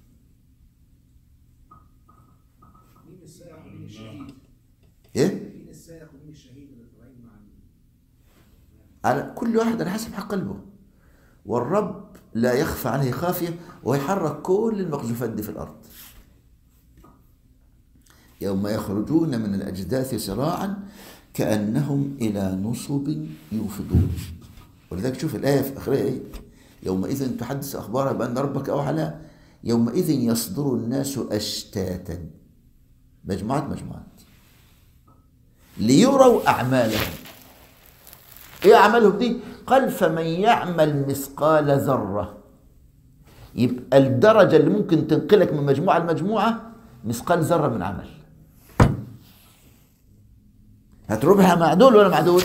مين السائق ومين الشهيد؟ ايه مين السائق ومين الشهيد اللي طالعين مع مين؟ على كل واحد على حسب حق قلبه والرب لا يخفى عليه خافية ويحرك كل المقذوفات دي في الأرض يوم يخرجون من الأجداث سراعا كأنهم إلى نصب يوفضون ولذلك شوف الآية في آخرها إيه يومئذ تحدث أخبارها بأن ربك أوحى لها يومئذ يصدر الناس أشتاتا مجموعات مجموعات ليروا أعمالهم إيه أعمالهم دي؟ قال فمن يعمل مثقال ذرة يبقى الدرجة اللي ممكن تنقلك من مجموعة لمجموعة مثقال ذرة من عمل هتربحها مع دول ولا مع دول؟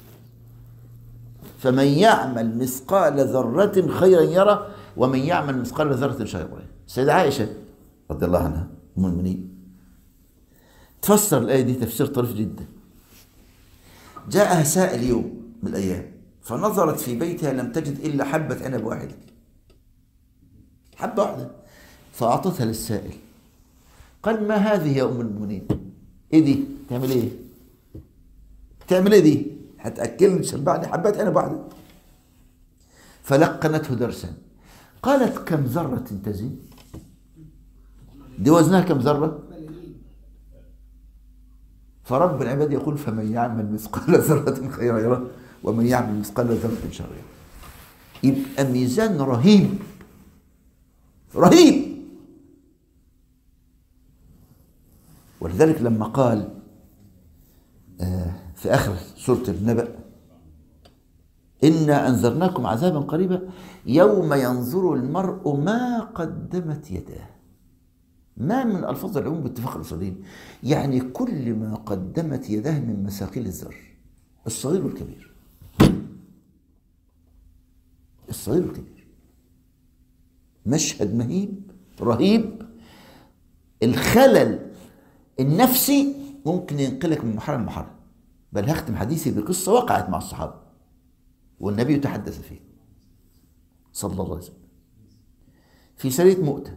فمن يعمل مثقال ذرة خيرا يرى ومن يعمل مثقال ذرة شرا يرى السيدة عائشة رضي الله عنها أم المؤمنين تفسر الآية دي تفسير طريف جدا جاءها سائل يوم من الأيام فنظرت في بيتها لم تجد إلا حبة عنب واحدة حبة واحدة فأعطتها للسائل قال ما هذه يا أم المؤمنين إيه دي تعمل إيه تعمل إيه دي هتأكلني تشبعني حبات عنب واحدة فلقنته درسا قالت كم ذرة تزن دي وزنها كم ذرة فرب العباد يقول فمن يعمل مثقال ذرة خيرا يره ومن يعمل مثقال ذرة شرا يره يبقى ميزان رهيب رهيب ولذلك لما قال آه، في آخر سورة النبأ إنا أنذرناكم عذابا قريبا يوم ينظر المرء ما قدمت يداه ما من ألفاظ العموم باتفاق الأصوليين يعني كل ما قدمت يداه من مثاقيل الذر الصغير والكبير الصغير والكبير مشهد مهيب رهيب الخلل النفسي ممكن ينقلك من مرحلة لمرحلة بل هختم حديثي بقصة وقعت مع الصحابة والنبي تحدث فيه صلى الله عليه وسلم في سرية مؤتة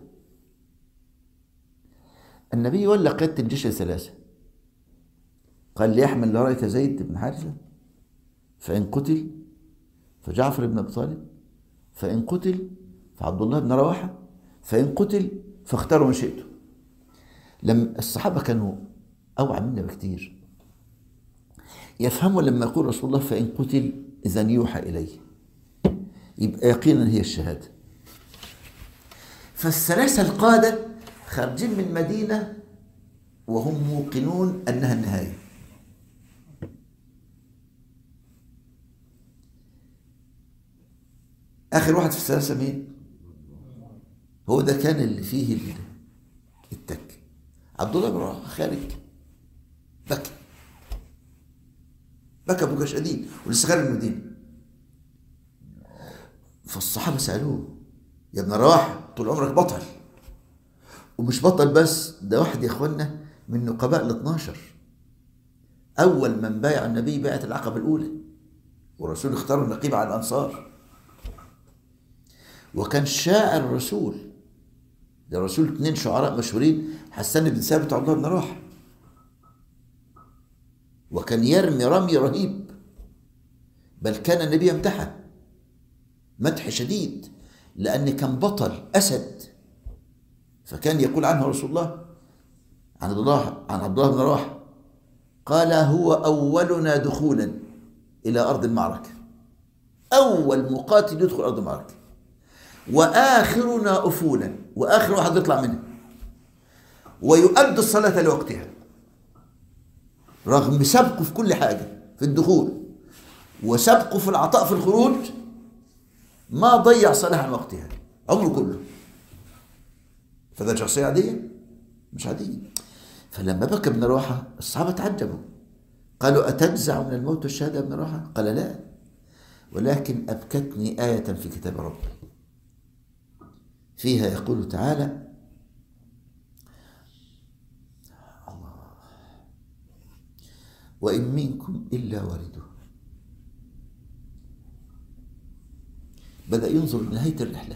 النبي ولى قيادة الجيش ثلاثة قال ليحمل راية زيد بن حارثة فإن قتل فجعفر بن أبي طالب فإن قتل فعبد الله بن رواحة فإن قتل فاختاروا من شئتم لما الصحابة كانوا أوعى منا بكتير يفهموا لما يقول رسول الله فإن قتل إذا يوحى إليه يبقى يقينا هي الشهادة فالثلاثة القادة خارجين من مدينة وهم موقنون أنها النهاية آخر واحد في الثلاثة مين؟ هو ده كان اللي فيه ال- التك عبد الله بن رواحة خارج بكى بكى بكى شديد ولسه خارج من المدينة فالصحابة سألوه يا ابن رواحة طول عمرك بطل ومش بطل بس ده واحد يا اخوانا من نقباء ال 12 أول من بايع النبي بيعة العقبة الأولى والرسول اختار النقيب على الأنصار وكان شاعر الرسول ده الرسول اثنين شعراء مشهورين حسان بن ثابت وعبد الله بن رواحه وكان يرمي رمي رهيب بل كان النبي يمدحه مدح شديد لأن كان بطل أسد فكان يقول عنه رسول الله عن عبد الله عن عبد الله بن رواحه قال هو أولنا دخولا إلى أرض المعركة أول مقاتل يدخل أرض المعركة وآخرنا أفولا وآخر واحد يطلع منها ويؤدي الصلاة لوقتها رغم سبقه في كل حاجة في الدخول وسبقه في العطاء في الخروج ما ضيع صلاة عن وقتها عمره كله فده شخصية عادية مش عادية فلما بكى ابن رواحة الصحابة تعجبوا قالوا أتجزع من الموت والشهادة يا ابن رواحة قال لا ولكن أبكتني آية في كتاب ربي فيها يقول تعالى وإن منكم إلا وارده بدأ ينظر لنهاية الرحلة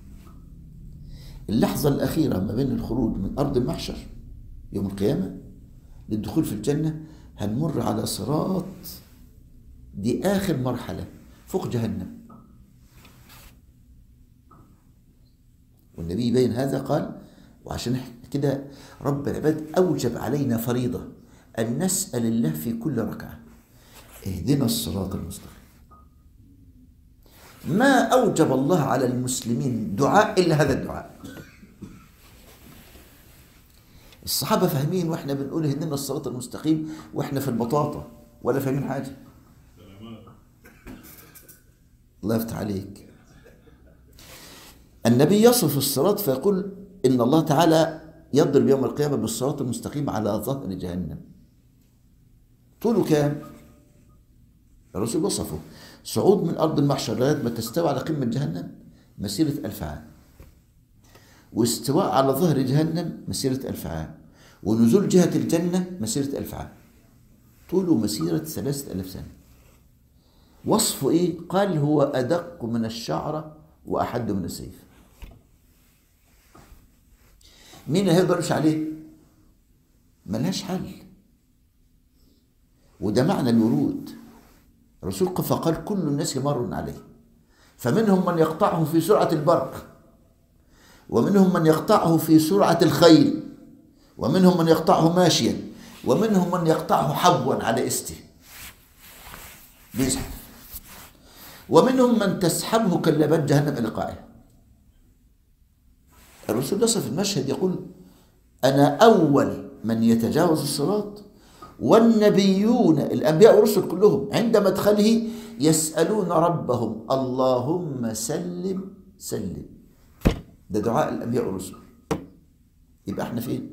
اللحظة الأخيرة ما بين الخروج من أرض المحشر يوم القيامة للدخول في الجنة هنمر على صراط دي آخر مرحلة فوق جهنم والنبي يبين هذا قال وعشان كده رب العباد أوجب علينا فريضة أن نسأل الله في كل ركعة اهدنا الصراط المستقيم ما أوجب الله على المسلمين دعاء إلا هذا الدعاء الصحابة فاهمين واحنا بنقول اهدنا الصراط المستقيم واحنا في البطاطا ولا فاهمين حاجة الله يفتح عليك النبي يصف الصراط فيقول إن الله تعالى يضرب يوم القيامة بالصراط المستقيم على ظهر جهنم طوله كام؟ الرسول وصفه صعود من أرض المحشر لغاية ما تستوى على قمة جهنم مسيرة ألف عام واستواء على ظهر جهنم مسيرة ألف عام ونزول جهة الجنة مسيرة ألف عام طوله مسيرة ثلاثة ألف سنة وصفه إيه؟ قال هو أدق من الشعرة وأحد من السيف مين اللي هيقدر يمشي عليه؟ ملهاش حل وده معنى الورود الرسول فقال كل الناس مر عليه فمنهم من يقطعه في سرعة البرق ومنهم من يقطعه في سرعة الخيل ومنهم من يقطعه ماشيا ومنهم من يقطعه حبوا على استه بيزحف ومنهم من تسحبه كلبات جهنم إلى قاعها الرسول يصف المشهد يقول أنا أول من يتجاوز الصراط والنبيون الأنبياء والرسل كلهم عند مدخله يسألون ربهم اللهم سلم سلم ده دعاء الأنبياء والرسل يبقى احنا فين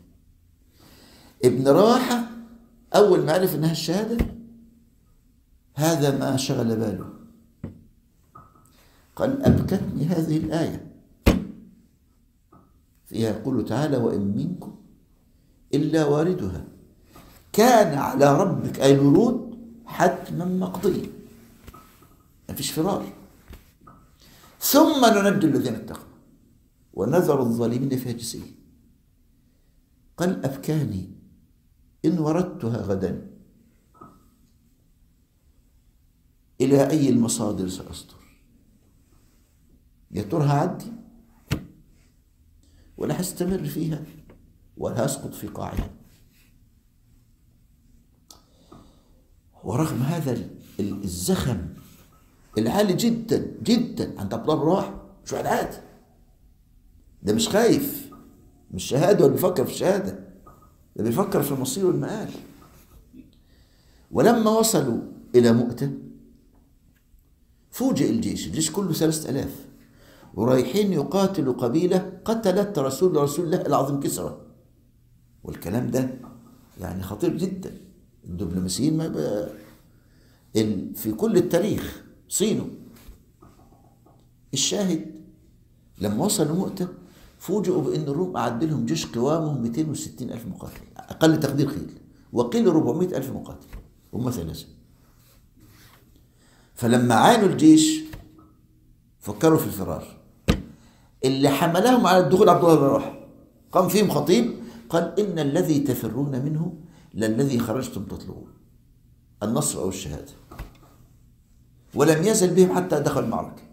ابن راحة أول ما عرف إنها الشهادة هذا ما شغل باله قال أبكتني هذه الآية فيها يقول تعالى وإن منكم إلا واردها كان على ربك أي الورود حتما مقضيا ما فيش فرار ثم ننجي الذين اتقوا ونذر الظالمين فيها جسيا قال أبكاني إن وردتها غدا إلى أي المصادر سأصدر يا ترى هعدي ولا هستمر فيها ولا هسقط في قاعها ورغم هذا الزخم العالي جدا جدا عند عبد الله راح مش واحد عادي ده مش خايف مش شهاده ولا بيفكر في الشهاده ده بيفكر في المصير والمآل ولما وصلوا إلى مؤتة فوجئ الجيش الجيش كله ثلاثة ألاف ورايحين يقاتلوا قبيلة قتلت رسول رسول الله العظيم كسرى والكلام ده يعني خطير جدا الدبلوماسيين ما يبقى في كل التاريخ صينوا الشاهد لما وصلوا مؤتة فوجئوا بأن الروم أعد لهم جيش قوامه 260 ألف مقاتل أقل تقدير خيل وقيل 400 ألف مقاتل هم ثلاثة فلما عانوا الجيش فكروا في الفرار اللي حملهم على الدخول عبد الله بن رواحه قام فيهم خطيب قال إن الذي تفرون منه للذي خرجتم تطلبون النصر أو الشهادة ولم يزل بهم حتى دخل المعركة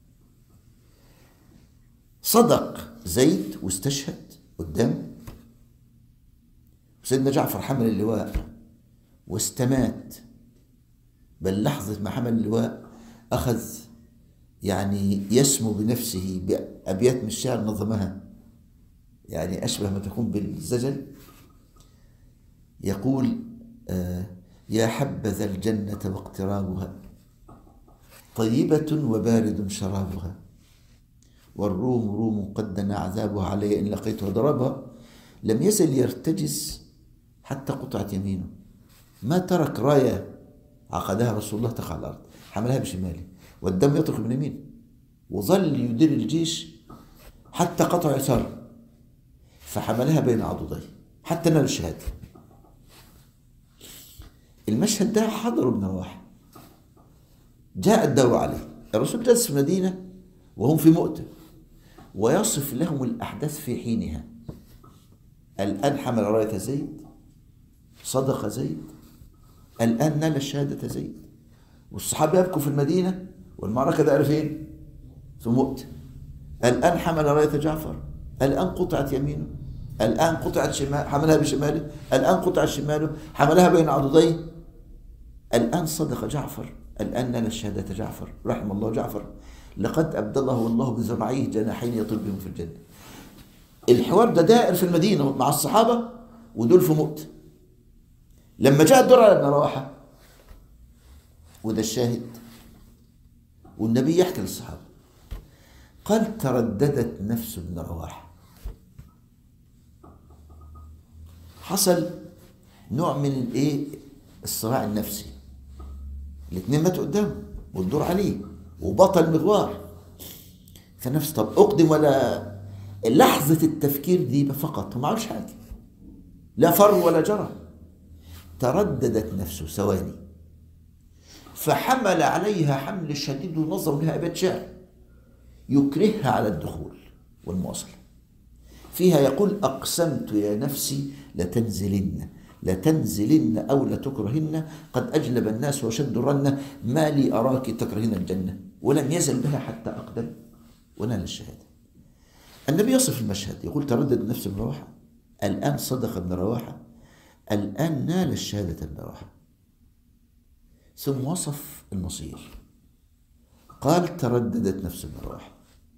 صدق زيد واستشهد قدام سيدنا جعفر حمل اللواء واستمات بل لحظة ما حمل اللواء أخذ يعني يسمو بنفسه بأبيات من الشعر نظمها يعني أشبه ما تكون بالزجل يقول آه يا حبذا الجنة واقترابها طيبة وبارد شرابها والروم روم قد دنا عذابها علي إن لقيتها ضربها لم يزل يرتجز حتى قطعت يمينه ما ترك راية عقدها رسول الله تقع على الأرض حملها بشماله والدم يترك من يمينه وظل يدير الجيش حتى قطع يساره فحملها بين عضديه حتى نال الشهادة المشهد ده حضره ابن رواحه جاء الدور عليه الرسول جلس في المدينة وهم في مؤتة ويصف لهم الأحداث في حينها الآن حمل راية زيد صدق زيد الآن نال شهادة زيد والصحابة يبكوا في المدينة والمعركة دايرة فين؟ في مؤتة الآن حمل راية جعفر الآن قطعت يمينه الآن قطعت شمال حملها بشماله الآن قطعت شماله حملها بين عضديه الآن صدق جعفر الآن نال الشهادة جعفر رحم الله جعفر لقد أبدله الله بذرعيه جناحين يطير بهم في الجنة الحوار ده دائر في المدينة مع الصحابة ودول في مؤتة لما جاء الدور على ابن رواحة وده الشاهد والنبي يحكي للصحابة قال ترددت نفس ابن رواحة حصل نوع من الايه الصراع النفسي الاثنين ماتوا قدامه والدور عليه وبطل مغوار فنفس طب اقدم ولا لحظة التفكير دي فقط ما عملش حاجة لا فر ولا جرى ترددت نفسه ثواني فحمل عليها حمل شديد ونظر لها أبيات شعر يكرهها على الدخول والمواصلة فيها يقول أقسمت يا نفسي لتنزلن لتنزلن أو لتكرهن قد أجلب الناس وشد الرنة ما لي أراك تكرهن الجنة ولم يزل بها حتى أقدم ونال الشهادة النبي يصف المشهد يقول تردد نفس ابن رواحة الآن صدق ابن رواحة الآن نال الشهادة ابن رواحة ثم وصف المصير قال ترددت نفس ابن رواحة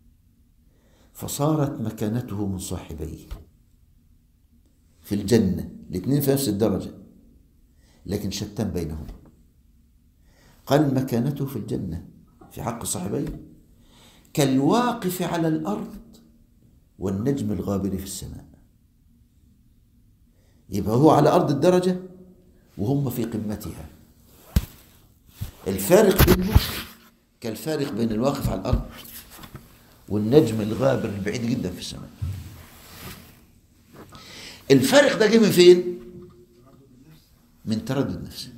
فصارت مكانته من صاحبيه في الجنة الاثنين في نفس الدرجة لكن شتان بينهم قال مكانته في الجنة في حق صاحبيه كالواقف على الأرض والنجم الغابر في السماء يبقى هو على أرض الدرجة وهم في قمتها الفارق بينهم كالفارق بين الواقف على الأرض والنجم الغابر البعيد جدا في السماء الفارق ده جه من فين؟ من تردد نفسه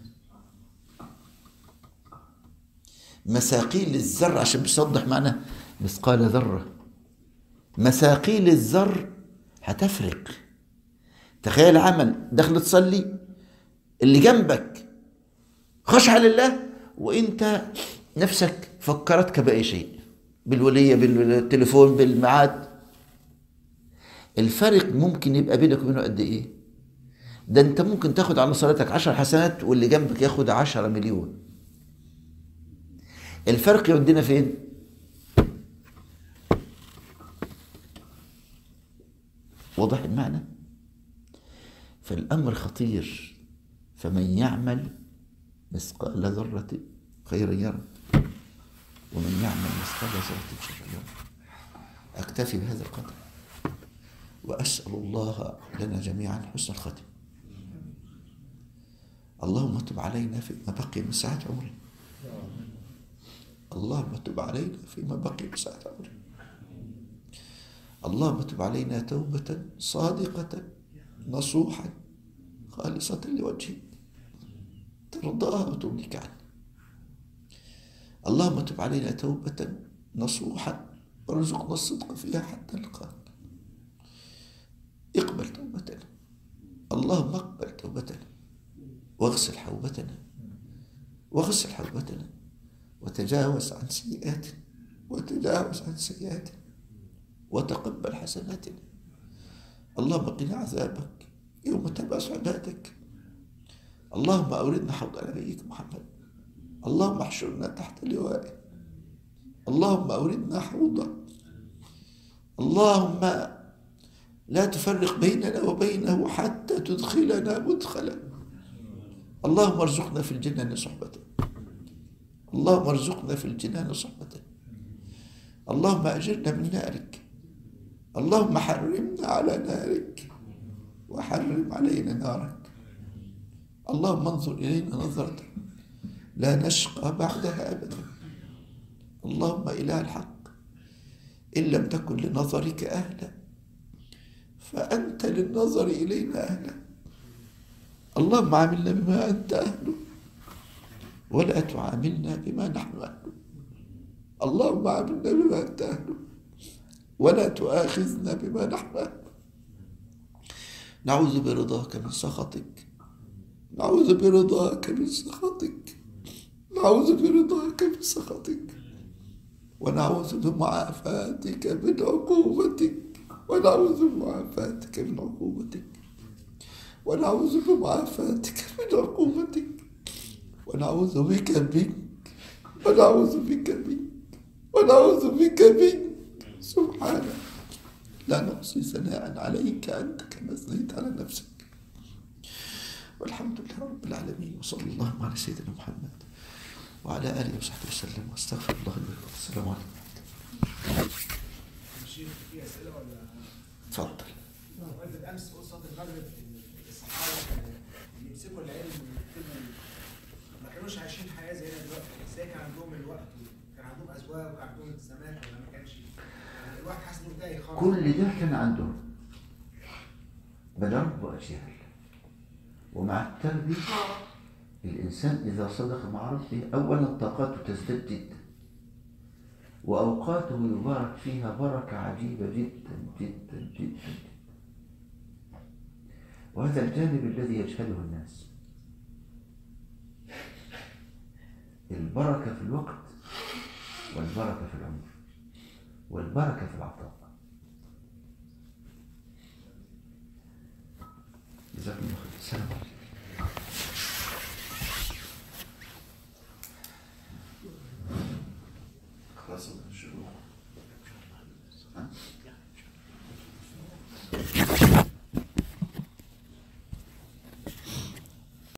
مثاقيل الذر عشان بيصدح معنى مثقال ذرة مثاقيل الذر هتفرق تخيل عمل دخل تصلي اللي جنبك خشع لله وانت نفسك فكرتك بأي شيء بالولية بالتليفون بالميعاد الفرق ممكن يبقى بينك وبينه قد ايه ده انت ممكن تاخد على صلاتك عشر حسنات واللي جنبك ياخد عشرة مليون الفرق يودينا فين واضح المعنى فالامر خطير فمن يعمل مثقال ذرة خيرا يرى ومن يعمل مثقال ذرة شرا يرى أكتفي بهذا القدر وأسأل الله لنا جميعا حسن الختم اللهم تب علينا فيما بقي من ساعة عمري اللهم تب علينا فيما بقي من ساعة عمري اللهم تب علينا توبة صادقة نصوحا خالصة لوجهك ترضاها وتملك عنه اللهم تب علينا توبة نصوحا وارزقنا الصدق فيها حتى نلقاك اقبل توبتنا اللهم اقبل توبتنا واغسل حوبتنا واغسل حوبتنا وتجاوز عن سيئاتنا وتجاوز عن سيئاتنا وتقبل حسناتنا اللهم قنا عذابك يوم تبعث عبادك اللهم أوردنا حوض نبيك محمد اللهم احشرنا تحت لوائه اللهم أوردنا حوضه اللهم لا تفرق بيننا وبينه حتى تدخلنا مدخلا اللهم ارزقنا في الجنان صحبته اللهم ارزقنا في الجنان صحبته اللهم أجرنا من نارك اللهم حرمنا على نارك وحرم علينا نارك اللهم انظر إلينا نظرة لا نشقى بعدها أبدا اللهم إله الحق إن لم تكن لنظرك أهلا فأنت للنظر إلينا أهلا اللهم عاملنا بما أنت أهله ولا تعاملنا بما نحن أهله اللهم عاملنا بما أنت أهله ولا تؤاخذنا بما نحن أهله نعوذ برضاك من سخطك نعوذ برضاك من سخطك نعوذ برضاك من سخطك ونعوذ بمعافاتك من عقوبتك ونعوذ بمعافاتك من عقوبتك ونعوذ بمعافاتك من عقوبتك ونعوذ بك منك ونعوذ بك منك ونعوذ بك منك سبحانك لا نحصي ثناء عليك أنت كما أثنيت على نفسك والحمد لله رب العالمين وصلى الله على سيدنا محمد وعلى آله وصحبه وسلم واستغفر الله لي ولكم السلام عليكم الشيخ في اسئله ولا تفضل وانت بالامس قلت صلاه المغرب إن الصحابه كانوا يمسكوا العلم ويكتبوا ما كانوش عايشين حياه زينا دلوقتي ازاي كان عندهم الوقت وكان عندهم ازواج وكان عندهم التزامات ولا ما كانش يعني الواحد حاسس انه تايه خالص كل ده كان عندهم بل رب أجيال ومع التربية الإنسان إذا صدق مع ربه أولا طاقاته تزداد جدا وأوقاته يبارك فيها بركة عجيبة جدا جدا جدا جدا وهذا الجانب الذي يجهله الناس البركة في الوقت والبركة في العمر والبركة في العطاء جزاكم الله خير السلام عليكم